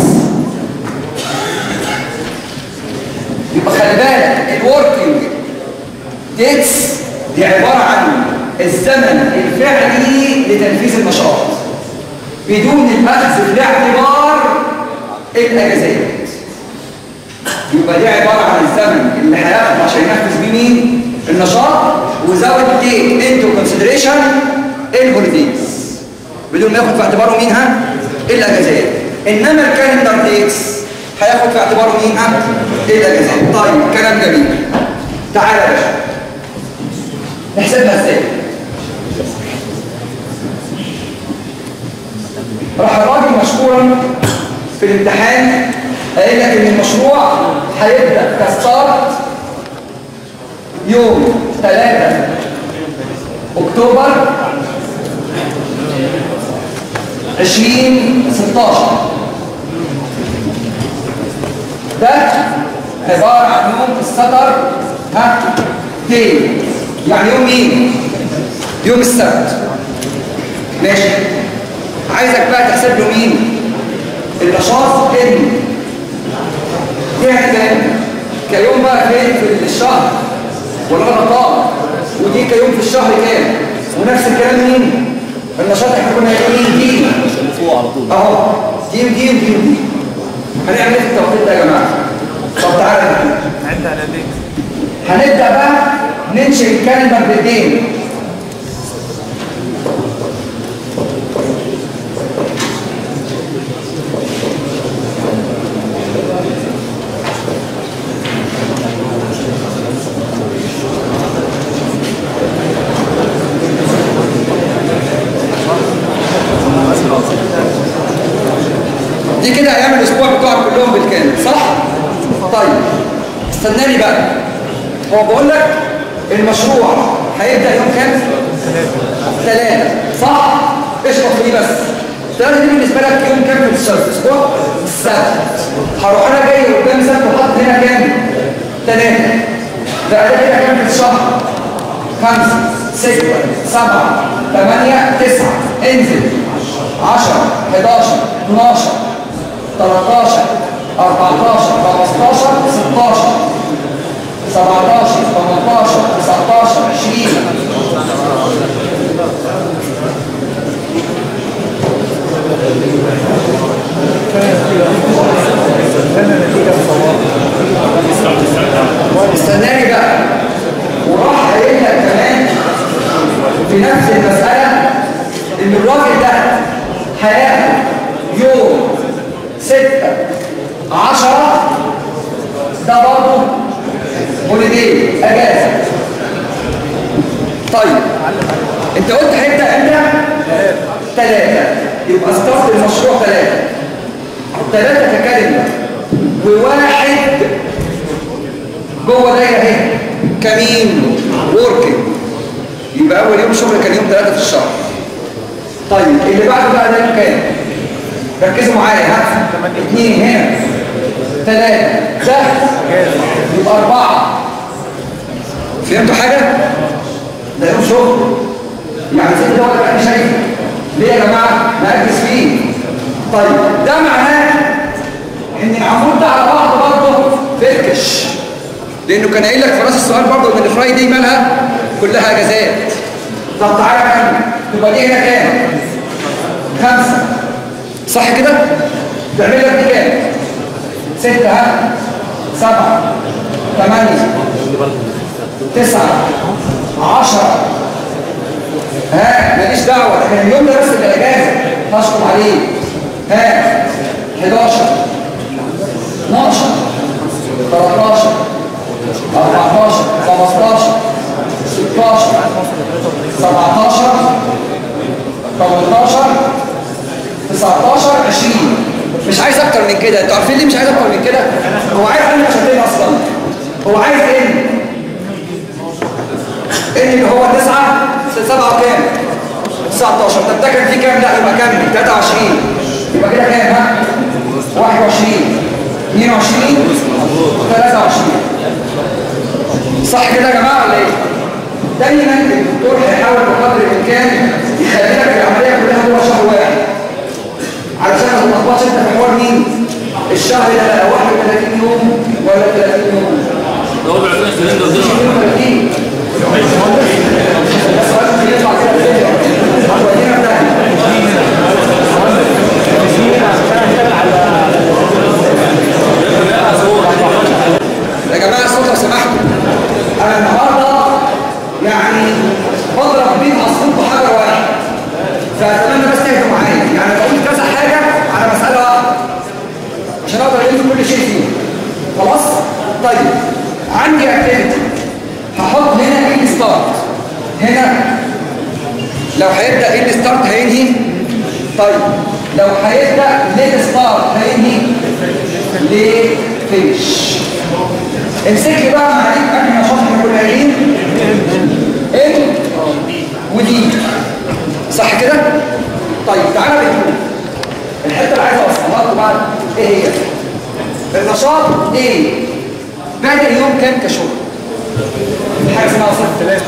Speaker 1: يبقى خلي بالك الوركينج ديتس دي عبارة عن الزمن الفعلي لتنفيذ النشاط بدون الأخذ في الاعتبار الأجازات يبقى دي عبارة عن الزمن اللي هياخد عشان ينفذ بيه مين النشاط وزود تيك انتو كونسيدريشن الهوليديز بدون ما ياخد في اعتباره مين ها الاجازات انما الكالندر ديتس هياخد في اعتباره مين ها الاجازات طيب كلام جميل تعالى يا باشا نحسبها ازاي راح الراجل مشكورا في الامتحان قايل لك ان المشروع هيبدا كستارت يوم 3 اكتوبر 2016 ده عباره عن يوم السطر ها تاني يعني يوم مين يوم السبت ماشي عايزك بقى تحسب له مين النشاط ان يعني كام كيوم بقى فين في الشهر ولا غلطان ودي كيوم في الشهر كام ونفس الكلام مين النشاط احنا كنا قايلين دي
Speaker 2: فوق على طول
Speaker 1: اهو دي ودي ودي ودي هنعمل ايه في التوقيت ده يا جماعه طب تعالى نبدأ.
Speaker 2: عد على دي
Speaker 1: هنبدا بقى ننشئ الكلمه بايدينا دي كده ايام الاسبوع بتوعك كلهم بالكامل صح طيب استناني بقى هو بقول لك المشروع هيبدا يوم كام ثلاثة صح اشرح لي بس ثلاثة دي بالنسبة لك يوم كام في الشهر اسبوع السبت هروح انا جاي قدام سبت وحاطط هنا كام ثلاثة ده ده كده كام في الشهر خمسة ستة سبعة ثمانية تسعة انزل عشرة 11 12 13 14 15 16 17 18 19 20 استناني بقى وراح قايل لك كمان في نفس المسألة إن الراجل ده هياخد يوم ستة عشرة ده برضه هوليدي أجازة طيب أنت قلت هيبدأ إمتى؟ ثلاثة يبقى ستارت المشروع ثلاثة ثلاثة ككلمة وواحد جوه دايره اهي كمين وركينج يبقى اول يوم شغل كان يوم ثلاثة في الشهر طيب اللي بعده بقى ده يوم كام ركزوا معايا ها اثنين هنا ثلاثة ده يبقى أربعة فهمتوا حاجة؟ ده يوم شغل يعني زي ده ولا أنا شايفه ليه يا جماعة؟ نركز فيه طيب ده معناه إن العمود ده على بعض برضه فركش لانه كان قايل لك في راس السؤال برضه ان الفرايدي مالها كلها اجازات طب تعالى كمل تبقى دي هنا كام خمسة صح كده تعمل لك دي كام ستة ها سبعة ثمانية تسعة عشرة ها ماليش دعوة ده كان اليوم ده بس اللي اجازة تشكر عليه ها 11 12 13 14 15 16 17 18 19 20 مش عايز اكتر من كده انتوا عارفين ليه مش عايز اكتر من كده هو عايز ان عشان اصلا هو عايز ان ان اللي هو 9 7 وكام 19 طب ده كان فيه كام لا يبقى كام 23 يبقى كده كام ها 21 22 23 صح كده يا جماعه ولا ايه دايما الدكتور هيحاول بقدر الامكان يخلي لك العمليه كلها جوه شهر واحد علشان ما تتلخبطش انت في حوار مين الشهر ده بقى 31 يوم ولا 30 يوم
Speaker 2: ده هو بيعطينا السلندر دي
Speaker 1: 30 بس لازم يطلع كده بفيديو. هتودينا في داهية. يا جماعة الصوت لو سمحتوا أنا النهاردة يعني بضرب بين أصوات بحجر واحد فأتمنى بس تهدوا معايا يعني بقول كذا حاجة على مسألة واحدة عشان أقدر أقول كل شيء فيه خلاص؟ طيب عندي اكتيفيتي هحط هنا ايه ستارت هنا لو هيبدأ ايه ستارت هينهي طيب لو هيبدأ ليه ستارت هينهي ليه فينش امسك لي بقى معاك احنا نشاط احنا كنا قايلين ان ودي صح كده طيب تعالى بقى الحته اللي عايز اوصلها لكم بعد ايه هي النشاط ايه بعد اليوم كام كشغل حاجه اسمها صفر ثلاثه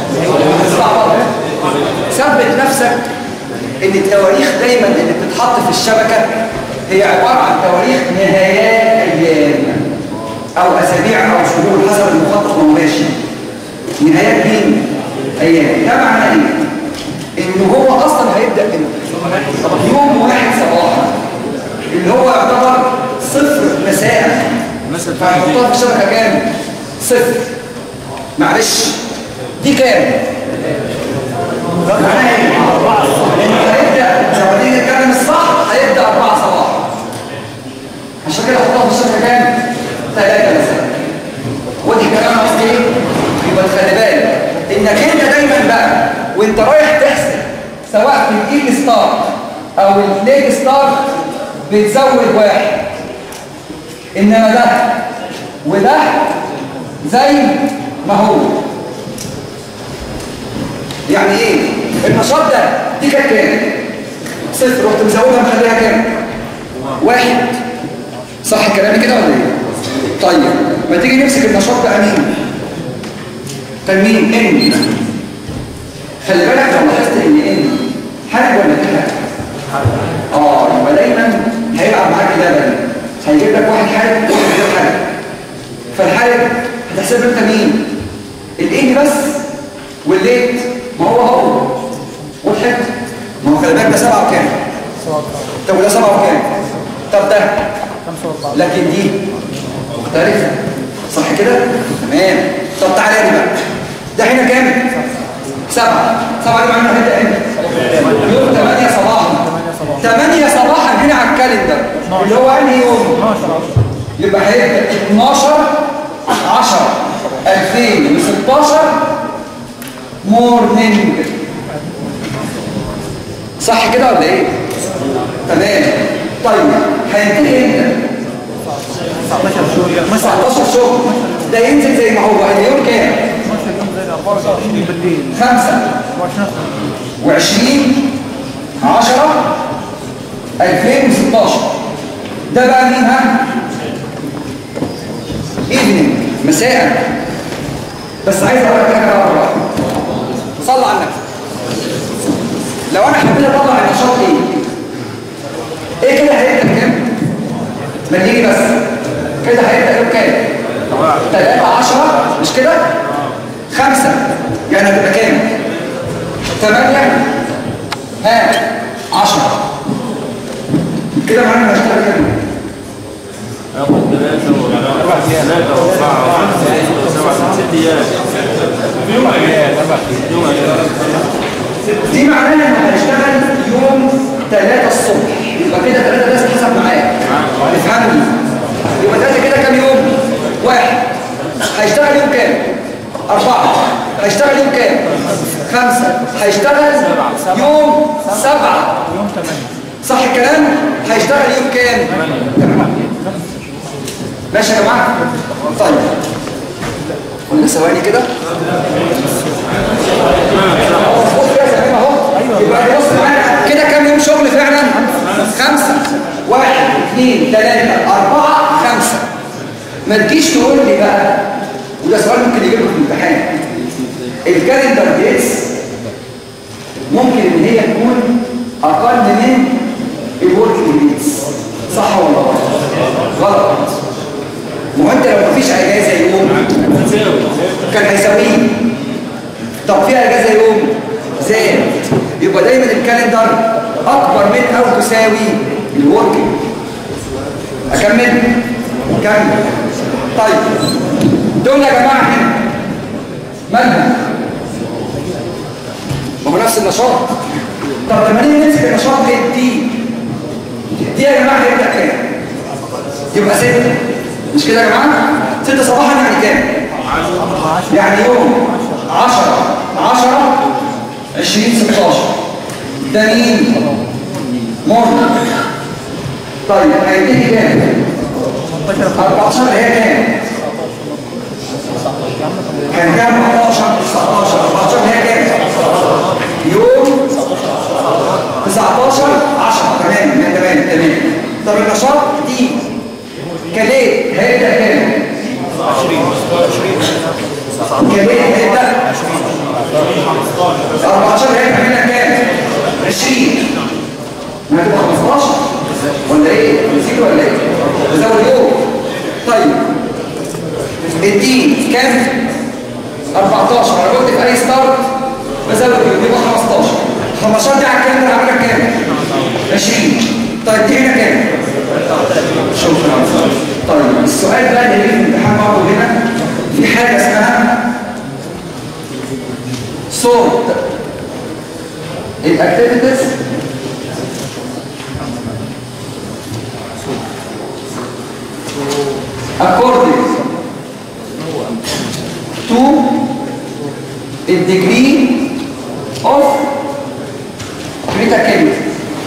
Speaker 1: ثبت نفسك ان التواريخ دايما اللي بتتحط في الشبكه هي عباره عن تواريخ نهايات ايام او اسابيع او شهور حسب المخطط ما هو ماشي نهايات مين ايام ده معناه ايه ان هو اصلا هيبدا امتى يوم واحد صباحا اللي هو يعتبر صفر مساء
Speaker 2: مثلا
Speaker 1: فهيحطها في الشبكه كام صفر معلش دي كام معناها ايه هيبدا لو هنيجي نتكلم الصح هيبدا 4 صباح عشان كده احطها في الشبكه كام 3 مساء ودي كلام قصدي ايه يبقى خلي بالك انك انت دايما بقى وانت رايح تحسب سواء في الايد ستار او الليج ستار بتزود واحد انما ده وده زي ما هو يعني ايه النشاط ده دي كانت كام صفر رحت مزودها مخليها كام واحد صح كلامي كده ولا ايه طيب ما تيجي نمسك النشاط بقى مين كان مين ان خلي بالك لو لاحظت ان ان حرج ولا كده اه يبقى دايما هيلعب معاك لبن هيجيب لك واحد حارب وواحد غير حارب فالحارب هتحسب انت مين الان بس والليت ما هو هو وضحت ما هو خلي بالك ده سبعه وكام طب وده سبعه وكام طب ده لكن دي مختلفه صح كده تمام طب تعالى لي بقى ده هنا كام سبعه سبعه دي معناها هيبدا امتى يوم 8 صباحا 8 صباحا هنا على الكالندر اللي هو انهي يوم يبقى هيبدا 12 10 2016 مورنينج صح كده ولا ايه تمام طيب هينتهي امتى
Speaker 3: 19 شهور
Speaker 1: 19 شهر ده ينزل زي ما هو اليوم كام
Speaker 3: 12 يوم زي 24 بالليل
Speaker 1: 5
Speaker 3: 24
Speaker 1: وعشرين عشرة ألفين وستاشر ده بقى مين ها؟ ايفنينج مساء بس عايز اقول لك حاجه بقى بالراحه صلى على النبي لو انا حبيت اطلع النشاط ايه؟ ايه كده هيبدا كام؟ ما تيجي بس كده هيبدا يوم كام؟ 3 10 مش كده؟ خمسة يعني هتبقى كام؟ 8 ها 10 كده معانا هنشتغل كام
Speaker 2: هاخد ثلاثة وأربعة ثلاثة وأربعة وخمسة وسبعة ست أيام في يوم أجازة يوم أجازة
Speaker 1: دي معناها ان هنشتغل يوم 3 الصبح يبقى كده 3 ده حسب معاك تفهمني يبقى 3 كده كام يوم واحد هيشتغل يوم كام أربعة هيشتغل يوم كام خمسة هيشتغل يوم سبعة
Speaker 3: يوم 8
Speaker 1: صح الكلام هيشتغل يوم كام ماشي يا جماعة طيب قلنا ثواني كده بص كده يا سلام اهو يبقى بص معانا كده كام يوم شغل فعلا خمسة واحد اثنين ثلاثة أربعة خمسة ما تجيش تقول لي بقى وده سؤال ممكن يجيب لك في الامتحان الكالندر ديتس ممكن ان هي تكون اقل من الوركينج ديتس صح ولا غلط؟ غلط ما هو انت لو مفيش اجازه يوم
Speaker 2: تساوي
Speaker 1: كان هيساويه طب في اجازه يوم زاد يبقى دايما الكالندر اكبر من او تساوي الوركينج اكمل كمل طيب دول يا جماعه هنا مالهم ما هو نفس النشاط طب لما نيجي نمسك النشاط الدي دي يا جماعه هيبدا كام يبقى ستة مش كده يا جماعه ستة صباحا يعني كام يعني يوم 10 10 20 16 ده مين مر طيب هينتهي كام 14 هي كام كان كام 14 19 14 هي كام يوم 19 10 تمام تمام تمام طب النشاط دي كليه هيبدا كام 20 كليه هيبدا 14 هيبقى هنا كام 20 ما تبقى 15 ولا ايه نسيت ولا ايه تزود يوم طيب الدين كام 14 انا قلت في اي ستارت بزود يوم يبقى 15 15 دي على الكلام ده عامله كام 20 طيب دي هنا كام شكرا طيب السؤال بقى اللي في الامتحان برضه هنا في حاجه اسمها صوت الاكتيفيتيز according to the degree of criticality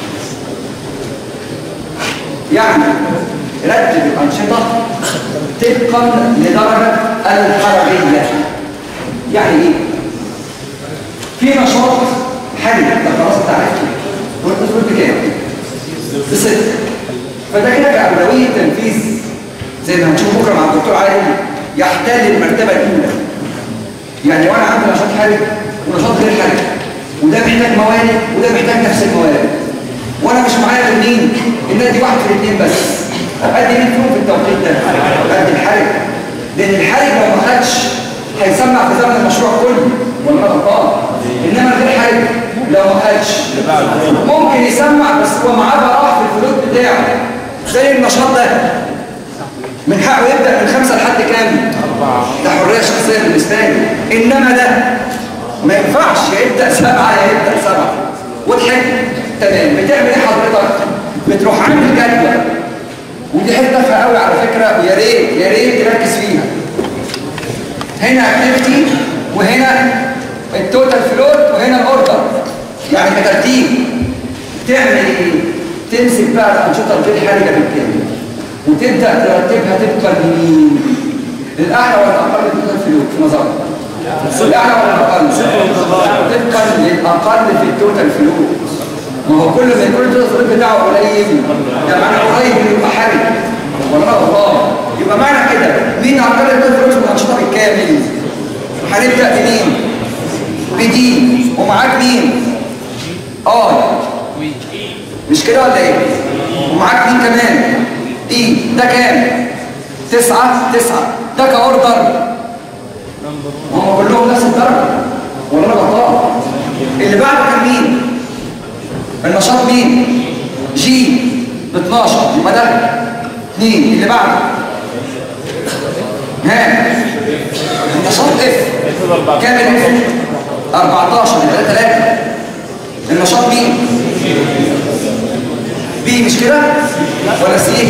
Speaker 1: يعني رتب الأنشطة طبقا لدرجة الحرجية يعني ايه؟ في نشاط حالي ده خلاص انت عرفته وانت تقول بكام؟ بست فده كده كأولوية تنفيذ زي ما هنشوف بكره مع الدكتور علي يحتل المرتبة الأولى يعني وانا عندي نشاط حالي ونشاط غير حالي وده محتاج موارد وده محتاج نفس الموارد وانا مش معايا الاثنين الناس دي واحد في الاثنين بس ادي مين فيهم في التوقيت ده ادي الحالي لان الحالي لو ما خدش هيسمع في زمن المشروع كله ولا انا غلطان انما الغير حالي لو ما خدش ممكن يسمع بس هو معاه براح في الفلوس بتاعه زي النشاط ده من حقه يبدا من خمسه لحد كام؟ ده حريه شخصيه بالنسبه لي انما ده ما ينفعش يا يبدا سبعه يا يبدا سبعه وضحك تمام بتعمل ايه حضرتك؟ بتروح عامل جدول ودي حته تافهه قوي على فكره ويا ريت يا ريت تركز فيها هنا اكتيفيتي وهنا التوتال فلوت وهنا الاوردر يعني كترتيب تعمل ايه؟ تمسك بقى الانشطه الغير حرجه بالكامل وتبدا ترتبها طبقا لمين؟ الاعلى ولا الاقل التوتال فلوت في نظرك؟ الاعلى ولا الاقل؟ طبقا للاقل في التوتال فلوت ما هو كل ما يكون التوتال فلوت بتاعه قليل ده معنى قريب يبقى حرج ولا غلطان يبقى معنى كده مين اقل التوتال فلوت في الانشطه بالكامل؟ هنبدا بمين؟ بدي ومعاك مين؟ اه مش كده ولا ايه؟ ومعاك مين كمان؟ دي ده كام؟ تسعة تسعة ده كأوردر هم كلهم نفس الدرجة ولا انا غلطان اللي بعد النشاط مين جي ب 12 يبقى ده 2 اللي بعده ها النشاط اف كام الاف 14 يبقى ده 3 النشاط مين بي مش كده ولا سي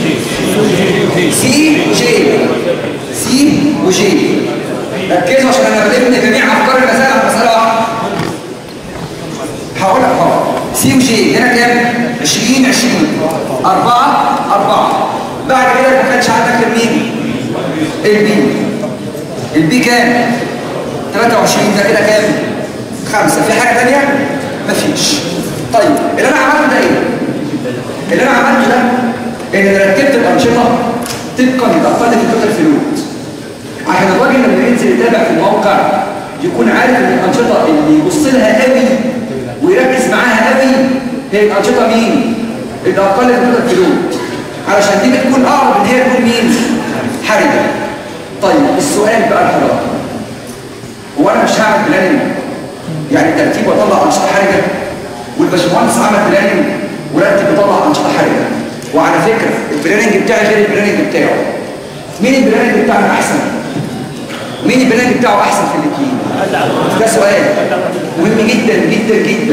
Speaker 1: سي جي سي وجي ركزوا عشان انا بلم جميع افكار المسائل على مساله واحده هقول لك اهو سي وجي هنا كام 20 20 4 4 بعد كده ما كانش عندك مين البي البي كام 23 ده كده كام خمسة في حاجة تانية مفيش طيب اللي انا عملته ده ايه اللي انا عملته ده ان انا رتبت الانشطه طبقا للاقل في التوتال فلوت عشان الراجل لما ينزل يتابع في الموقع يكون عارف ان الانشطه اللي يبص لها قوي ويركز معاها قوي هي الانشطه مين؟ اللي اقل في التوتال فلوت علشان دي بتكون اقرب ان هي تكون مين؟ حرجه طيب السؤال بقى الحضاره هو انا مش هعمل بلاننج يعني ترتيب واطلع انشطه حرجه والباشمهندس عمل بلاننج ورتب يطلع انشطه حرجه وعلى فكره البلاننج بتاعي غير البلاننج بتاعه مين البلاننج بتاعنا احسن مين البلاننج بتاعه احسن في الاثنين ده سؤال مهم جدا جدا جدا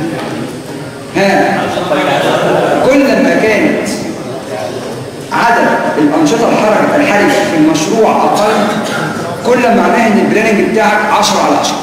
Speaker 1: ها كل ما كانت عدد الانشطه الحركه الحرجه في المشروع اقل كل ما معناه ان البلاننج بتاعك 10 على 10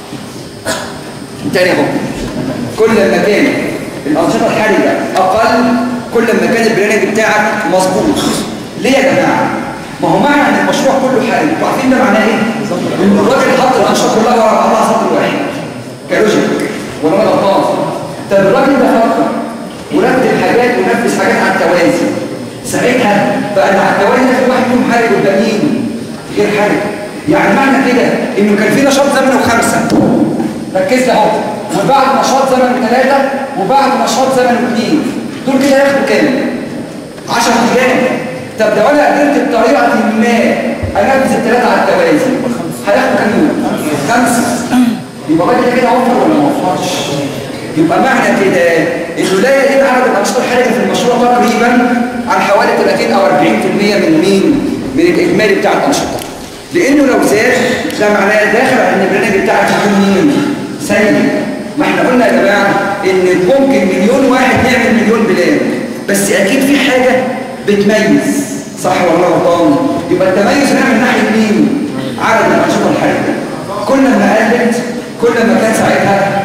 Speaker 1: تاني اهو كل ما كان الانشطه الحرجه اقل كل ما كان البرنامج بتاعك مظبوط ليه يا جماعه ما هو معنى ان المشروع كله حرج انتوا عارفين ده معناه ايه ان الراجل حط الانشطه كلها ورا بعضها سطر واحد كلوجيك ولا انا غلطان طب الراجل ده فكر ورتب حاجات ونفذ حاجات على التوازي ساعتها بقى على التوازي ده في واحد فيهم حرج والتانيين غير حرج يعني معنى كده انه كان في نشاط زمنه خمسه ركز لي اهو وبعد نشاط زمنه ثلاثه وبعد نشاط زمنه اثنين دول كده ياخدوا كام 10 ايام طب لو انا قدرت بطريقه ما انفذ الثلاثه على التوازي هياخدوا كام يوم خمسه يبقى الراجل كده وفر ولا ما وفرش يبقى معنى كده انه لا يزيد عدد الانشطه الحرجه في المشروع تقريبا عن حوالي 30 او 40% من مين من الاجمالي بتاع الانشطه لانه لو زاد ده معناه داخل على ان البرنامج بتاعك يكون مين سيء ما احنا قلنا يا جماعه ان ممكن مليون واحد يعمل مليون بلان بس اكيد في حاجه بتميز صح ولا غلطان يبقى التميز هنا من ناحيه مين عدد الانشطه الحرجه كل ما قلت كل ما كان ساعتها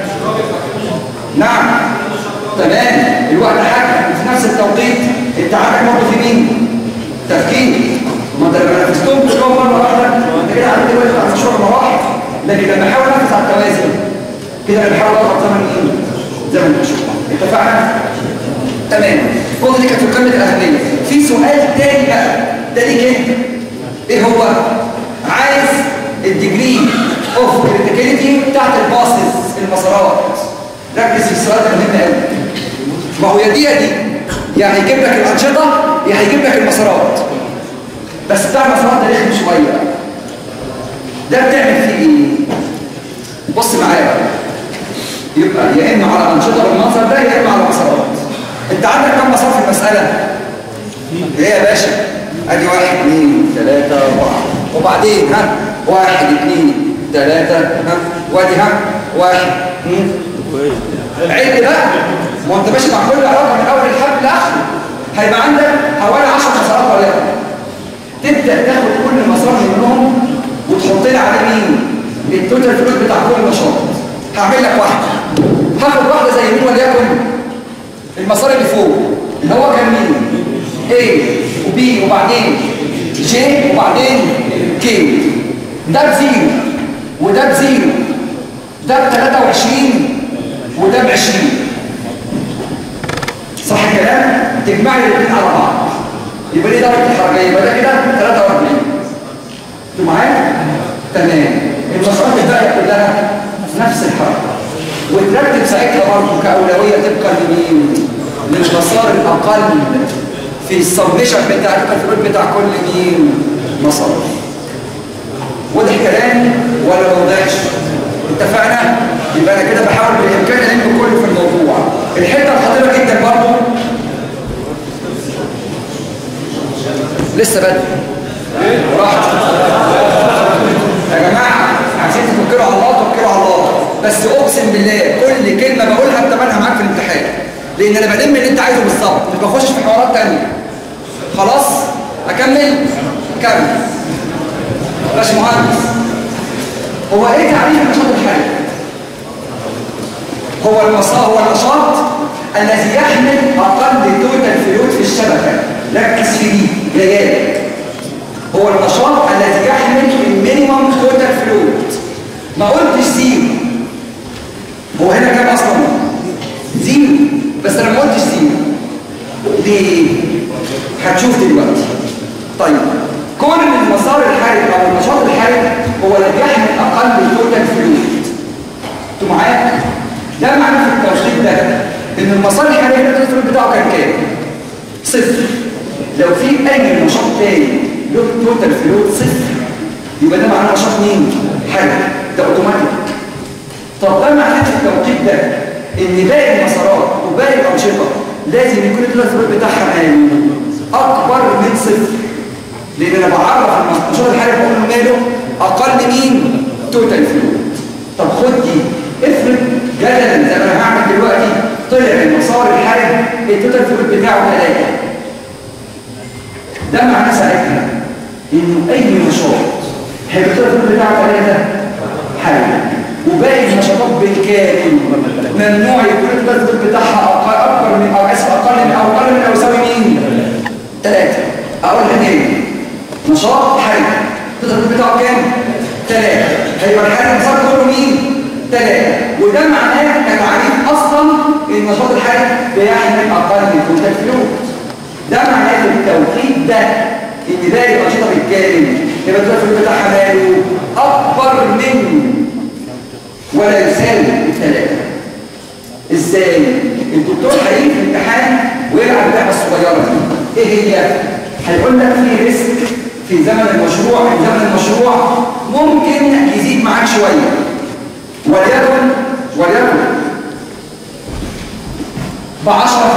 Speaker 1: نعم تمام الوقت حاجه في نفس التوقيت انت عندك برضه في مين تفكير ما انت لما نفذتهم كلهم مره واحده انت كده عديت دلوقتي على مشروع مراحل لكن لما احاول انفذ على التوازي كده انا بحاول اضغط زمن ايه زمن المشروع اتفقنا تمام النقطه دي كانت في قمه الاهميه في سؤال تاني بقى ده ليك انت ايه هو عايز الديجري اوف كريتيكاليتي بتاعت الباسز المسارات ركز في السؤال ده مهم قوي ما هو يا دي يا دي يا هيجيب لك الانشطه يا هيجيب لك المسارات بس بتاع المسارات ده رخم شويه ده بتعمل فيه ايه بص معايا بقى يبقى يا اما على انشطه بالمنظر ده يا اما على مسارات انت عندك كم مسار في المساله ايه يا باشا ادي واحد اثنين ثلاثة أربعة وبعدين ها واحد اثنين ثلاثة ها وادي ها واحد اثنين عد بقى ما انت ماشي مع كل علاقة من أول الحبل لآخره هيبقى عندك حوالي 10 مسارات ولا تبدأ تاخد كل مسار منهم وتحط لي عليه مين؟ التوتال فلوس بتاع كل نشاط هعمل لك واحدة هاخد واحدة زي مين وليكن المسار اللي فوق اللي هو كان مين؟ A وB وبعدين J وبعدين K ده بزيرو وده بزيرو ده ب 23 وده ب 20 صح الكلام؟ تجمع لي الاثنين على بعض يبقى ليه درجة الحركية يبقى ده كده 43 انتوا معايا؟ تمام المسارات الباقية كلها نفس الحركة وترتب ساعتها برضه كأولوية طبقا لمين؟ للمسار الأقل في السبمشن بتاع الكالكوليت بتاع كل مين مسار واضح كلامي ولا ما وضحش اتفقنا يبقى انا كده بحاول بالامكان الم كله في الموضوع الحته الخطيره جدا برضه لسه بدري راحت يا جماعه عايزين تفكروا على الله توكلوا على الله بس اقسم بالله كل كلمه بقولها بتمنها معاك في الامتحان لان انا بلم اللي انت عايزه بالظبط مش بخشش في حوارات تانية خلاص اكمل كمل باشمهندس هو ايه تعريف النشاط الحركي هو المسار هو النشاط الذي يحمل اقل توتال فلويد في الشبكه ركز في دي رجال هو النشاط الذي يحمل المينيمم توتال فلويد ما قلتش زيرو هو هنا كام اصلا زيرو بس انا ما قلتش زيرو ليه هتشوف دلوقتي طيب كون ان المسار الحرج او النشاط الحرج هو الذي يحمل اقل توتال فلويد انتوا معايا ده معناه في التوصيف ده ان المسار الحرج ده التوتال فلويد بتاعه كان كام صفر لو في اي نشاط تاني له توتال فلويد صفر يبقى ده معناه نشاط مين حرج ده اوتوماتيك طب ده معناه في التوقيت ده ان باقي المسارات وباقي الانشطه لازم يكون التوتال فلويد بتاعها مالي اكبر من صفر لان انا بعرف النشاط الحرج بقول له ماله اقل مين توتال فلويد طب خد دي افرض جدلا زي ما انا هعمل دلوقتي طلع المسار الحرج التوتال فلويد بتاعه 3 ده معناه ساعتها انه اي نشاط هيبقى التوتال فلويد بتاعه 3 حرج وباقي النشاطات بالكامل ممنوع يكون التوتال فلويد بتاعها أقل اكبر من او اسف اقل من او اقل من او يساوي مين 3 اقولها تاني نشاط حرج التوتال فلويد بتاعه كام 3 هيبقى الحرج المسار كله مين ثلاثة وده معناه كتعريف أصلا النشاط الحرج بيحمل أقل من توتال فلويد ده معناه في التوقيت ده إن باقي الأنشطة بالكامل يبقى التوتال فلويد بتاعها ماله أكبر من ولا يساوي الثلاثة إزاي؟ الدكتور هيجي في الامتحان ويلعب اللعبة الصغيرة دي إيه هي؟ هيقول لك في ريسك في زمن المشروع في زمن المشروع ممكن يزيد معاك شوية وليكن وليكن ب 10%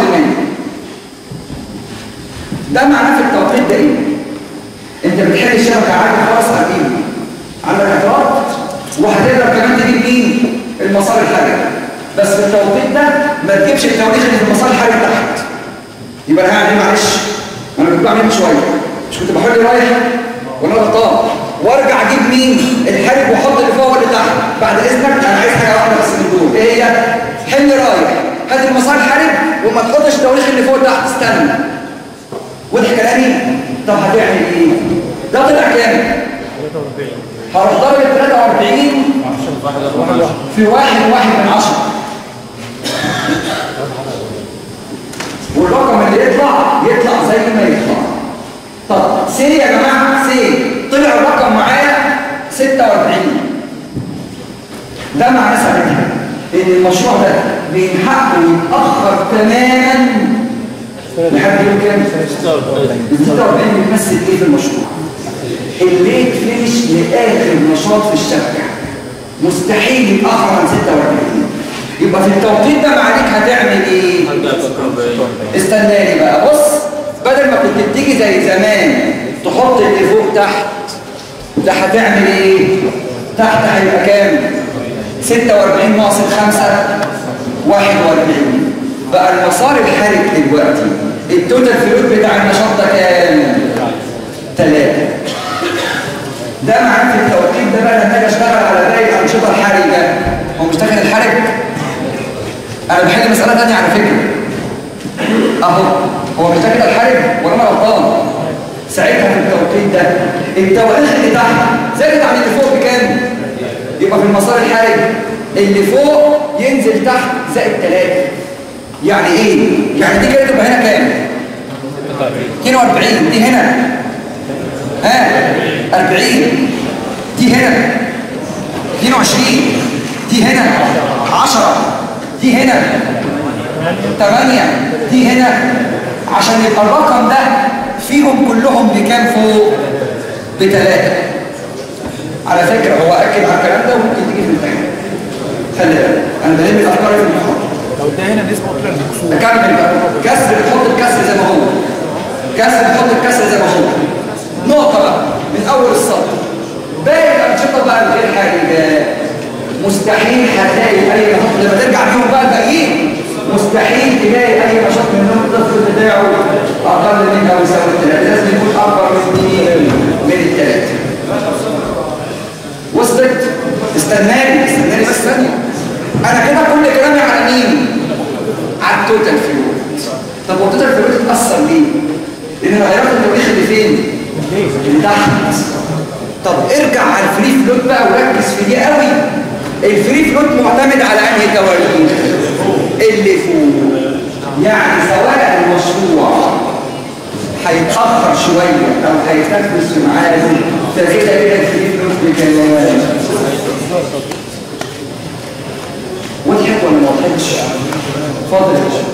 Speaker 1: ده معناه في التوقيت ده ايه؟ انت بتحل الشبكه عادي خلاص قديم عندك اعتراض وهتقدر كمان تجيب مين؟ المسار الحرجي بس في التوقيت ده ما تجيبش التواريخ اللي في المسار الحرجي تحت يبقى انا هعمل ايه معلش؟ انا كنت بعمل شويه مش كنت بحل رايح وانا غلطان وارجع اجيب مين الحرج واحط اللي فوق واللي تحت بعد اذنك انا عايز حاجه واحده بس من دول ايه هي حل رايح هات المسار الحرج وما تحطش التواريخ اللي فوق تحت استنى واضح كلامي طب هتعمل ايه ده طلع كام هروح ضرب ال 43 في واحد واحد من عشرة والرقم اللي يطلع يطلع زي ما يطلع طب سي يا جماعه سي طلع الرقم معايا 46 ده معناه ساعتها ان المشروع ده من حقه يتاخر تماما لحد يوم كام؟ 46 بيمثل ايه في المشروع؟ الليت فينش لاخر نشاط في الشبكه مستحيل يتاخر عن 46 يبقى في التوقيت ده معلك هتعمل ايه؟ استناني بقى بص بدل ما كنت بتيجي زي زمان تحط اللي فوق تحت ده هتعمل ايه تحت هيبقى كام 46 ناقص 5 41 بقى المسار الحرج دلوقتي التوتال فلويد بتاع النشاط ده كام 3 ده معناه في التوقيت ده بقى لما اجي اشتغل على باقي الانشطه الحرجه هو مش داخل الحرج انا بحل مساله ثانيه على فكره اهو هو مش ده كده الحرج ولا انا غلطان ساعتها في التوقيت ده التواريخ اللي تحت زادت عن اللي فوق بكام يبقى في المسار الحرج اللي فوق ينزل تحت زائد 3 يعني ايه يعني دي كده تبقى هنا كام 42 دي هنا ها 40 دي هنا 22 دي هنا 10 دي هنا 8 دي هنا عشان يبقى الرقم ده فيهم كلهم بكام فوق بثلاثة على فكرة هو أكد على الكلام ده وممكن تيجي في الامتحان خلي بالك أنا بلم الأفكار في المحاضرة
Speaker 3: ده هنا نسبه قلت لك مكسور
Speaker 1: اكمل بقى كسر بتحط الكسر زي ما هو كسر بتحط الكسر زي ما هو نقطة بقى من أول السطر باقي الأنشطة بقى من غير حاجة مستحيل هتلاقي أي نشاط لما ترجع بيهم بقى الباقيين مستحيل تلاقي أي نشاط منهم الطفل بتاعه أقل من أو يساوي الثلاثة لازم يكون أكبر من مين؟ من الثلاثة وصلت استناني استناني بس ثانية أنا كده كل كلامي على مين؟ على التوتال فلويد طب هو التوتال فلويد اتأثر ليه؟ لأن الغيرات التواريخ اللي فين؟ اللي تحت طب ارجع على الفري فلوت بقى وركز في دي قوي الفري فلوت معتمد على انهي تواريخ اللي فوق يعني سواء المشروع هيتأخر شوية أو هيتنفس في ميعاده فكده كده الفري فلوت بكلام وضحت ولا ما وضحتش؟ اتفضل يا باشا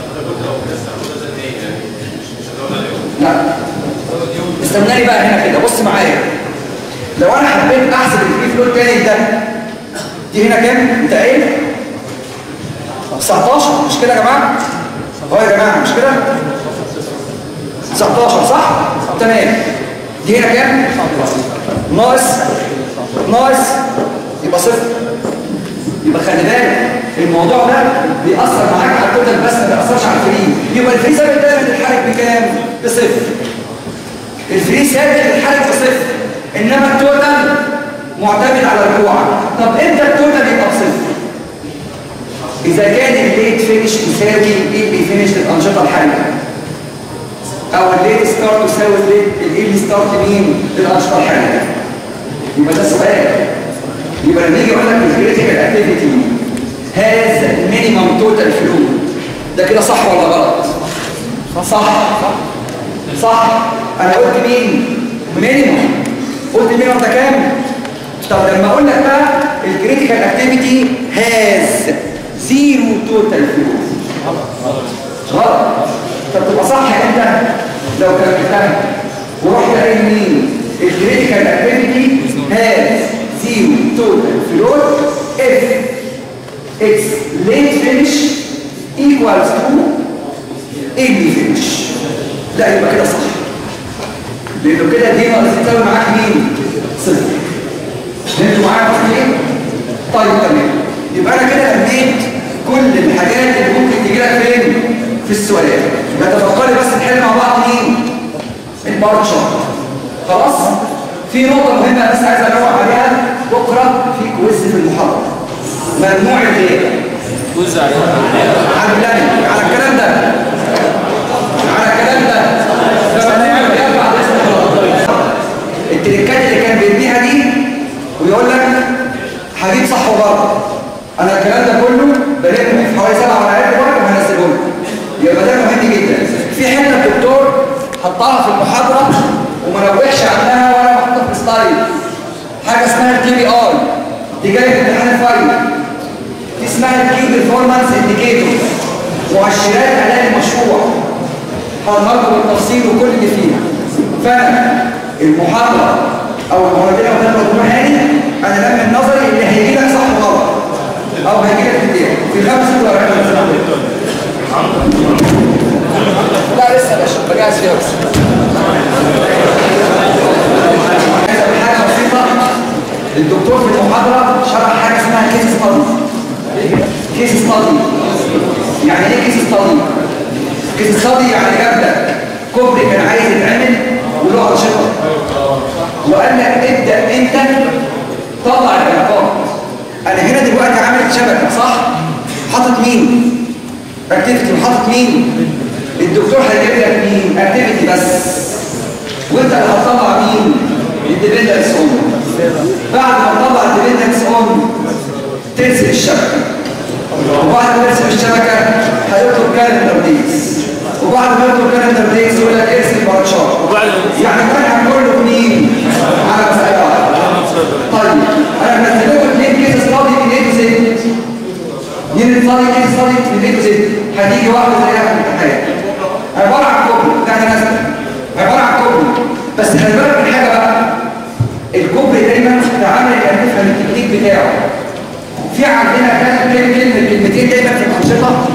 Speaker 1: لا استناني بقى هنا كده بص معايا لو انا حبيت احسب الفري فلو التاني ده دي هنا كام انت قايل 19 مش كده يا جماعه اه يا جماعه مش كده 19 صح تمام دي هنا كام ناقص ناقص يبقى صفر يبقى خلي بالك الموضوع ده بيأثر معاك على التوتال بس ما بيأثرش على الفري يبقى الفري ثابت دايما الحرك بكام بصفر الفري ثابت الحرك بصفر انما التوتال معتمد على الركوع طب امتى التوتال يبقى بصفر اذا كان الليت فينش يساوي الايه فينش للانشطه الحركه او الليت ستارت يساوي الليت الايه ستارت مين للانشطه الحركه يبقى ده سؤال يبقى لما يجي يقول لك الكريتيكال اكتيفيتي هاز مينيمم توتال فلو ده كده صح ولا غلط صح صح انا قلت مين مينيمم قلت مينيمم ده كام طب لما اقول لك بقى الكريتيكال اكتيفيتي هاز زيرو توتال فلو غلط طب تبقى صح انت لو كتبتها ورحت قايل مين الكريتيكال اكتيفيتي هاز zero total float if its late finish equals to early finish لا يبقى كده صح لانه كده دي ناقص تساوي معاك مين صفر انتوا معايا قصدي ايه طيب تمام يبقى انا كده لميت كل الحاجات اللي ممكن تجي لك فين في السؤالات يتبقى لي بس نحل مع بعض مين البار شارت خلاص في نقطة مهمة بس عايز أنوه عليها بكرة في كويز في المحاضرة ممنوع الغير
Speaker 2: جزء على
Speaker 1: على البلان على الكلام ده على الكلام ده ده ممنوع الغير بعد اسم المحاضرة التريكات اللي كان بيرميها دي ويقول لك هجيب صح وغلط أنا الكلام ده كله بلمه في حوالي سبعة ورقات ورق وهنزله لكم يبقى ده مهم جدا في حتة الدكتور حطها في المحاضرة وما نوحش عنها ولا محطوطه في ستايل حاجه اسمها الكي بي اي دي جايه في امتحان الفايل دي اسمها الكي بيرفورمانس انديكيتور مؤشرات اداء المشروع هنربط بالتفصيل وكل اللي فيها فانا المحاضره او المحاضرتين او ثلاث مجموعه هاني انا لم النظري اللي هيجي لك صح وغلط او هيجي لك في في خمس ست ورقات لا لسه يا باشا بجهز فيها بس حاجه بسيطه الدكتور في المحاضره شرح حاجه اسمها كيس ستادي كيس ستادي يعني ايه كيس ستادي كيس ستادي يعني جاب لك كوبري كان عايز يتعمل وله انشطه وقال لك ابدا انت طلع العلاقات انا هنا دلوقتي عامل شبكه صح حاطط مين اكتيفيتي وحاطط مين الدكتور هيجيب لك مين اكتيفيتي بس وانت اللي هتطلع مين الديبندنس اون بعد ما تطلع الديبندنس اون ترسم الشبكه وبعد ما ترسم الشبكه هيطلب كالندر ديز وبعد ما يطلب كالندر ديز يقول لك ارسم بارتشارت
Speaker 2: وبعد
Speaker 1: يعني كان هنقول له مين على مساله واحده طيب انا منزل لكم اثنين كيس ستادي من ايه زد يونت ستادي كيس ستادي من ايه زد هتيجي واحده زيها في الامتحان عباره عن كوبري ده انا نازل عباره عن كوبري بس خلي بالك من حاجه بقى الكوبري دايما تعامل انك تفهم التكنيك بتاعه في عندنا كلمه كلمه كلمتين دايما في الانشطه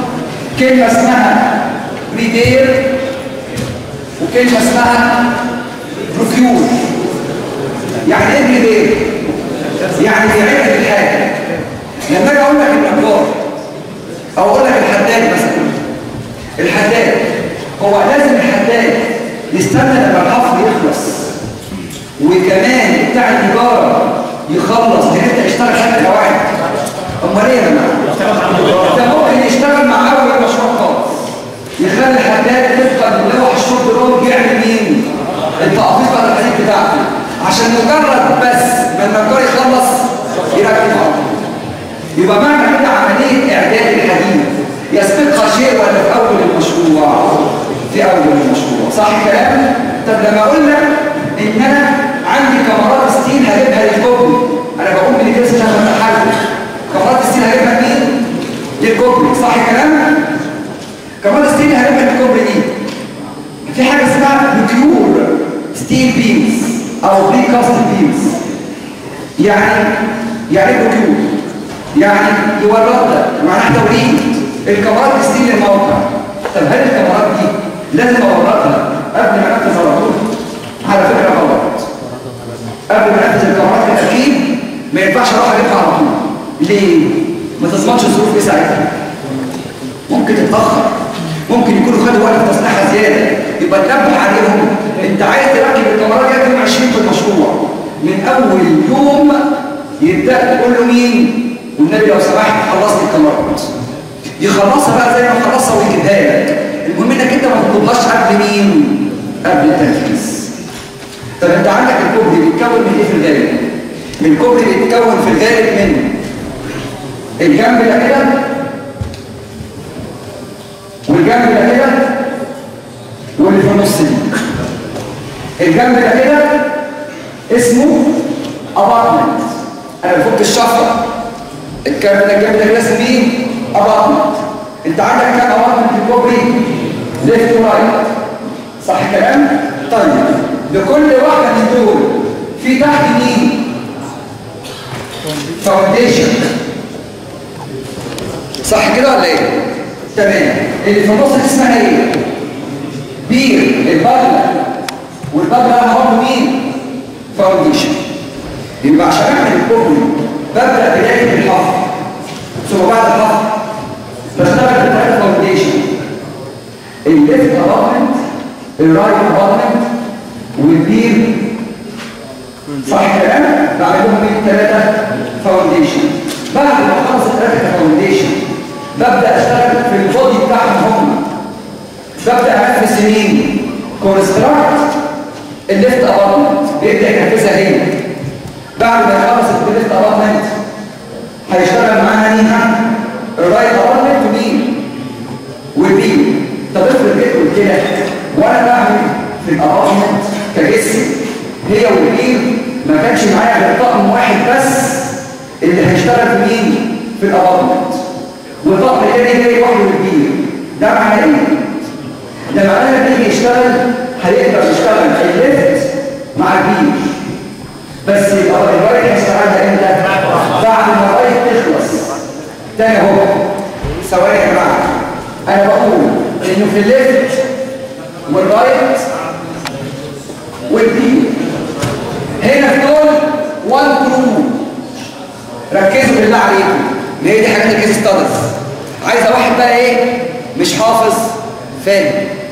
Speaker 1: كلمة اسمها ريبير وكلمة اسمها ركيور يعني ايه ريبير؟ يعني بيعد الحاجة لما اجي اقول لك النجار او اقول لك الحداد مثلا الحداد هو لازم الحداد يستنى لما الحفر يخلص وكمان بتاع التجاره يخلص هيبدا يشتغل حتى القواعد امال ايه يا جماعه ده ممكن يشتغل مع اول مشروع خالص يخلي الحداد طبقا للوح الشرط دول يعمل مين التقطيع على الحديد بتاعته عشان مجرد بس ما النجار يخلص يركب على طول. يبقى معنى كده عمليه اعداد الحديد يسبقها شيء ولا في اول المشروع في اول المشروع صح الكلام طب لما اقول لك ان انا عندي كاميرات ستيل هجيبها للكوبري انا بقول من كده عشان حاجه كاميرات ستيل هجيبها مين للكوبري صح الكلام كاميرات ستيل هجيبها للكوبري دي في حاجه اسمها بيكيور ستيل بيمز او بري كاست بيمز يعني يعني ايه بيكيور يعني يورد لك معناها توريد الكاميرات ستيل الموقع طب هل الكاميرات دي لازم اوردها قبل ما انفذ على طول على فكره غلط قبل ما انفذ الكاميرات الاكيد ما ينفعش اروح اجيبها على طول ليه ما تضمنش الظروف ايه ساعتها ممكن تتاخر ممكن يكونوا خدوا وقت تصليحها زياده يبقى تنبه عليهم انت عايز تركب الكاميرات دي يوم 20 في المشروع من اول يوم يبدا تقول له مين والنبي لو سمحت خلصت الكاميرات يخلصها بقى زي ما خلصها ويجيبها لك المهم انك انت ما تطلبهاش قبل مين قبل التنفيذ طب انت عندك الكوبري بيتكون من ايه في الغالب من الكوبري بيتكون في الغالب من الجنب ده كده والجنب ده كده واللي في النص دي الجنب ده كده اسمه ابارتمنت انا بفك الشفره الكلام ده الجنب ده كده اسمه مين ابارتمنت انت عندك كام ابارتمنت في الكوبري ليفت ورايت صح الكلام طيب لكل واحده من دول في تحت مين فاونديشن صح كده ولا ايه تمام اللي في النص دي اسمها ايه بير البدله والبدله انا برضه مين فاونديشن يبقى عشان اعمل الكوبري ببدا بدايه الحفر ثم بعد الحفر بشتغل بالثلاث فاونديشن الليفت ابارتمنت الرايت ابارتمنت والبير صح الكلام بعملهم من ثلاثه فاونديشن بعد ما اخلص الثلاثه فاونديشن ببدا اشتغل في البودي بتاعهم هم ببدا انفذ مين كونستراكت الليفت ابارتمنت بيبدا ينفذها هي بعد ما يخلص الليفت ابارتمنت هيشتغل معاها مين الرايت ابارتمنت ومين والبي طب افرض جيت قلت لك وانا بعمل في الابارتمنت كجسم هي والبي ما كانش معايا غير طقم واحد بس اللي هيشتغل في مين في الابارتمنت وطقم تاني جاي لوحده والبي ده معناه ايه ده معناه لما يجي يشتغل هيقدر يشتغل الليفت مع البي بس يبقى الرايت هيشتغل امتى بعد ما الرايت تخلص تاني اهو ثواني يا جماعه انا بقول انه في الليفت والرايت والبي هنا في دول وان كرو ركزوا بالله عليكم ما هي دي حاجات الكيس ستادز عايزه واحد بقى ايه مش حافظ فاهم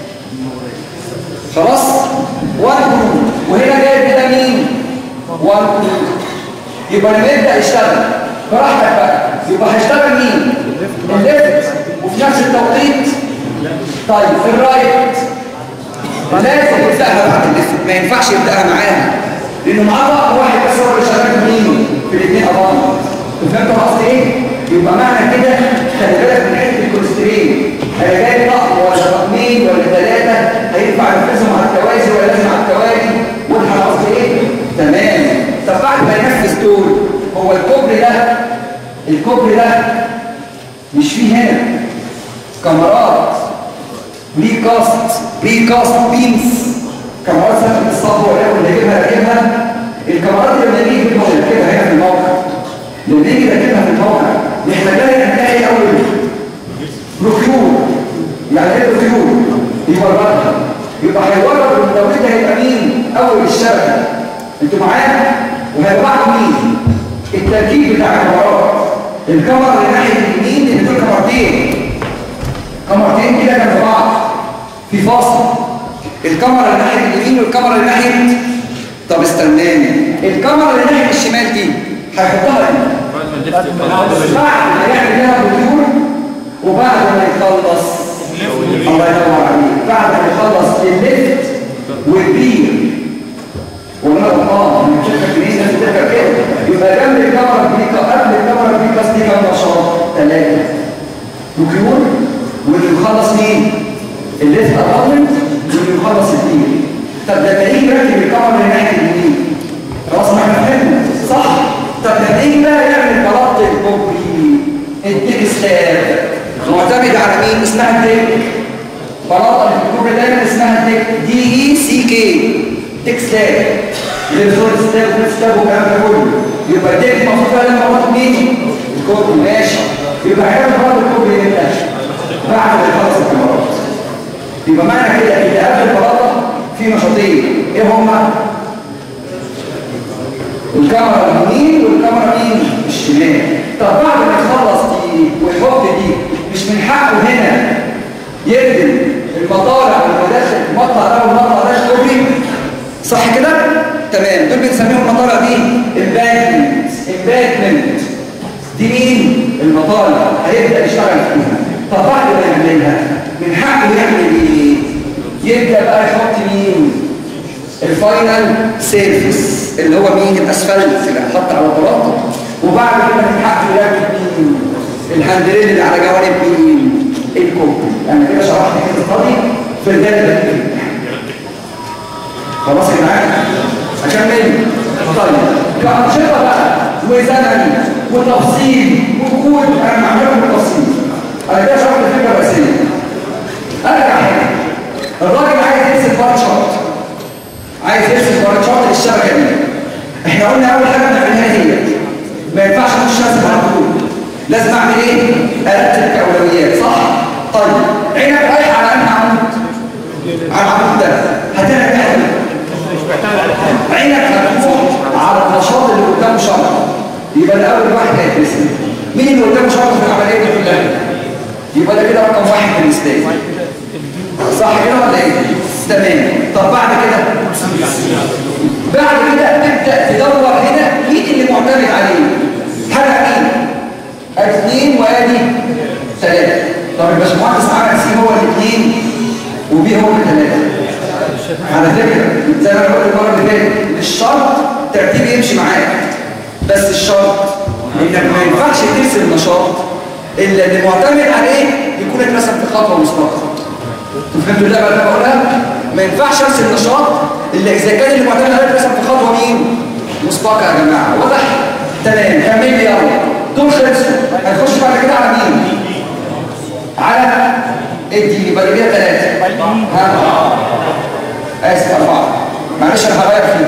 Speaker 1: خلاص وان كرو وهنا جايب كده مين وان كرو يبقى لما يبدا يشتغل براحتك بقى يبقى هيشتغل مين الليفت وفي نفس التوقيت طيب في الرايت لازم يبداها بعد الليفت ما ينفعش يبداها معاها لانه معاه بقى واحد بس هو اللي شغال في مين في الاثنين ابطال فهمت قصدي ايه يبقى معنى كده خلي بالك من حته الكوليسترين انا جاي طقم ولا طقمين ولا ثلاثه هينفع ينفذهم على التوازي ولا لازم على التوالي واضحه قصدي ايه تمام طب بعد ما ينفذ دول هو الكوبري ده الكوبري ده مش فيه هنا كاميرات بري كاست بري كاست بيمز كاميرات سنة الصف واللي يجيبها راكبها الكاميرات اللي لما يجي يجيبها ويركبها هنا في الموقع لما يجي يركبها في الموقع يحتاجها ينتهي اول بروكيور يبقى الرقم يبقى هيورد المدور ده هيبقى مين اول الشبكه انتوا معايا وهيبقى معاكم مين التركيب بتاع الكاميرات الكاميرا اللي ناحيه اليمين اللي دول كاميرتين كاميرتين كده جنب بعض في فاصل الكاميرا اللي ناحيه اليمين والكاميرا اللي ناحيه طب استناني الكاميرا اللي ناحيه الشمال دي هيحطها امتى
Speaker 2: بعد ما نلف
Speaker 1: بعد ما يعمل لها بلور وبعد ما يخلص الله ينور عليك بعد ما يخلص الليفت والبير وانا غلطان من شركه جديده لازم تركب كده يبقى جنب الكاميرا البريكا قبل الكاميرا البريكا دي كام نشاط ثلاثه بلور واللي يخلص مين؟ الليفت الارمنت واللي يخلص البير طب لما يجي يركب الكاميرا اللي ناحيه اليمين خلاص ما احنا فهمنا صح طب لما يجي بقى يعمل بلاط الكوبري الديك سلاب معتمد على مين اسمها الديك بلاطه الكوبري دايما اسمها الديك دي اي سي كي ديك سلاب غير صوره سلاب وغير سلاب والكلام ده كله يبقى الديك المفروض بقى لما بلاط مين الكوبري ماشي يبقى هيعمل بلاط الكوبري امتى بعد ما يخلص الكاميرات يبقى معنى كده ان قبل البلاطه في نشاطين ايه هما الكاميرا اليمين والكاميرا مين الشمال طب بعد ما يخلص دي ويحط دي مش من حقه هنا يردم المطالع والمداخل المطلع ده والمطلع ده كوبري صح كده تمام دول بنسميهم المطالع دي امباكمنت امباكمنت دي مين المطالع هيبدا يشتغل فيها طب بعد ما يعملها من حقه يعمل ايه يبدا بقى يحط مين الفاينل سيرفيس اللي هو مين الاسفلت اللي هتحط على البلاطه وبعد كده من حقه يعمل مين الهاندرين اللي على جوانب مين الكوبري انا كده شرحت كده طريق في الجانب خلاص يا جماعه اكمل طيب كأنشطة بقى وزمن وتفصيل وكود انا معملهم بالتفصيل انا كده شرحت الفكره الرئيسيه ارجع هنا الراجل عايز يرسم بار شارت عايز يرسم بار شارت للشبكه دي احنا قلنا اول حاجه بنعملها هي ما ينفعش اخش ارسم على طول لازم اعمل ايه ارتب كاولويات صح طيب عينك رايحه على انهي عمود على العمود ده هتعمل ايه عينك هتروح على النشاط اللي قدامه شرط يبقى ده اول واحد هيترسم مين اللي قدامه شرط في العمليه دي كلها يبقى ده كده رقم واحد بالنسبه لي صح كده ولا ايه تمام طب بعد كده بعد كده تبدا تدور هنا مين اللي معتمد عليه حاجه مين ادي اثنين وادي ثلاثه طب الباشمهندس عمل سي هو الاثنين وبي هو الثلاثه على فكره زي ما انا قلت المره اللي فاتت الشرط ترتيب يمشي معاك بس الشرط انك ما ينفعش ترسم نشاط الا اللي معتمد عليه يكون اترسم في خطوه مسبقه فهمتوا اللعبه اللي انا بقولها ما ينفعش ارسم نشاط الا اذا كان اللي معتمد عليه اترسم في خطوه مين مسبقه يا جماعه واضح تمام كمل لي يلا دول خلصوا هنخش بعد كده على مين على ادي يبقى كده ثلاثه ها اسف اربعه معلش انا هغير فيه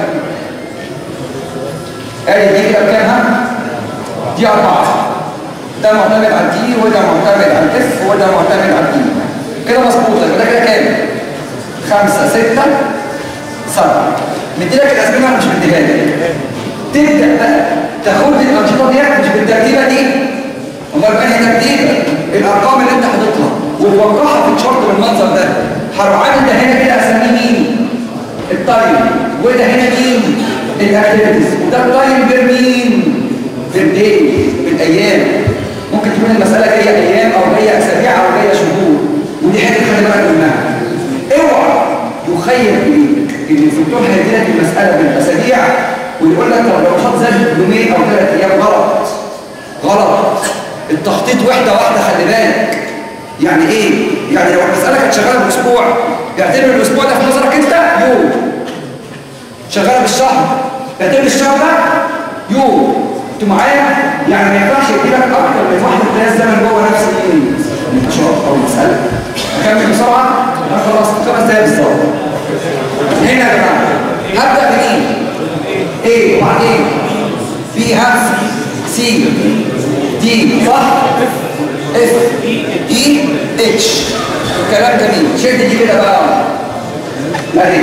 Speaker 1: ادي دي كده بكام ها دي اربعه ده معتمد على الدي وده معتمد على الاف وده معتمد على الدي كده مظبوط يبقى ده كده كام خمسة ستة سبعة مدي لك الأزمنة ولا مش مديها لك تبدأ بقى تاخد الأنشطة ديت مش بالترتيبة دي امال بقى ترتيبة الأرقام اللي أنت حاططها وتوقعها في الشرط بالمنظر ده هروح عامل ده هنا كده أسميه مين؟ التايم وده هنا مين؟ الأكتيفيتيز وده التايم بير مين؟ بير داي بالأيام ممكن تكون المسألة جاية أيام أو جاية أسابيع أو جاية شهور ودي حاجة خلي بالك منها اوعى يخيل إليك إن الدكتور هيديلك المسألة بالأسابيع ويقول لك لو النشاط زاد يومين أو ثلاث أيام غلط غلط التخطيط وحدة واحدة خلي بالك يعني إيه؟ يعني لو المسألة كانت شغالة بأسبوع يعتبر الأسبوع ده في نظرك أنت يوم شغالة بالشهر يعتبر الشهر ده يوم انتوا معايا يعني ما ينفعش يديلك اكتر من واحد ثلاث زمن جوه نفس النشاط او المساله اكمل بسرعه انا خلاص خمس دقايق بالظبط هنا يا جماعه هبدا بمين ايه وبعدين بي ها سي دي صح اف اي اتش كلام جميل شد دي كده بقى اهي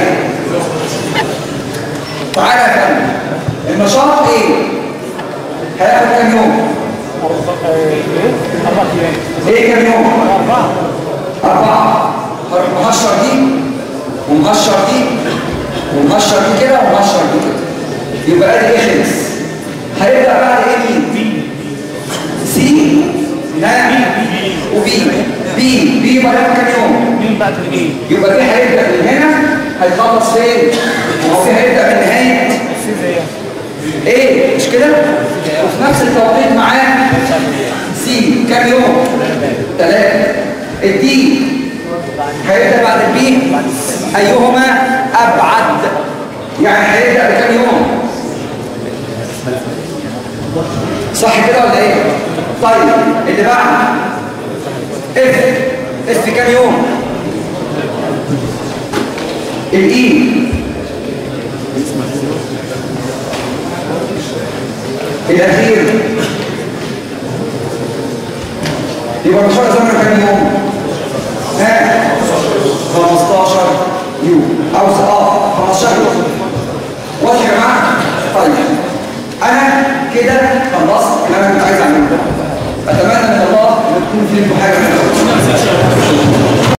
Speaker 1: تعالى يا فندم النشاط ايه هياخد كام يوم
Speaker 3: أربع أيام
Speaker 1: ايه كام يوم
Speaker 3: أربعة
Speaker 1: أربعة مهشر دي ومهشر دي ومهشر دي كده ومهشر دي كده يبقى ادي ايه خلص هيبدأ بعد ايه مين؟ سي نعم وبي بي بي يبقى هياخد كام يوم؟
Speaker 3: مين بعد الإيه؟
Speaker 1: يبقى دي هيبدأ من هنا هيخلص فين؟ وفي هيبدأ من نهاية
Speaker 3: سي زيها
Speaker 1: ايه مش كده؟ وفي نفس التوقيت معاه سي كام يوم؟ ثلاثة الدي هيبدأ بعد البي أيهما أبعد يعني هيبدأ بكام يوم؟ صح كده ولا ايه؟ طيب اللي بعد اف اف كام يوم؟ الاي الأخير يبقى مشوار زمن كام يوم؟ ها 15 يوم أو اه 15 يوم واضح يا جماعة؟ طيب أنا كده خلصت اللي أنا كنت عايز أعمله أتمنى من الله إن تكون فهمتوا حاجة من الأول.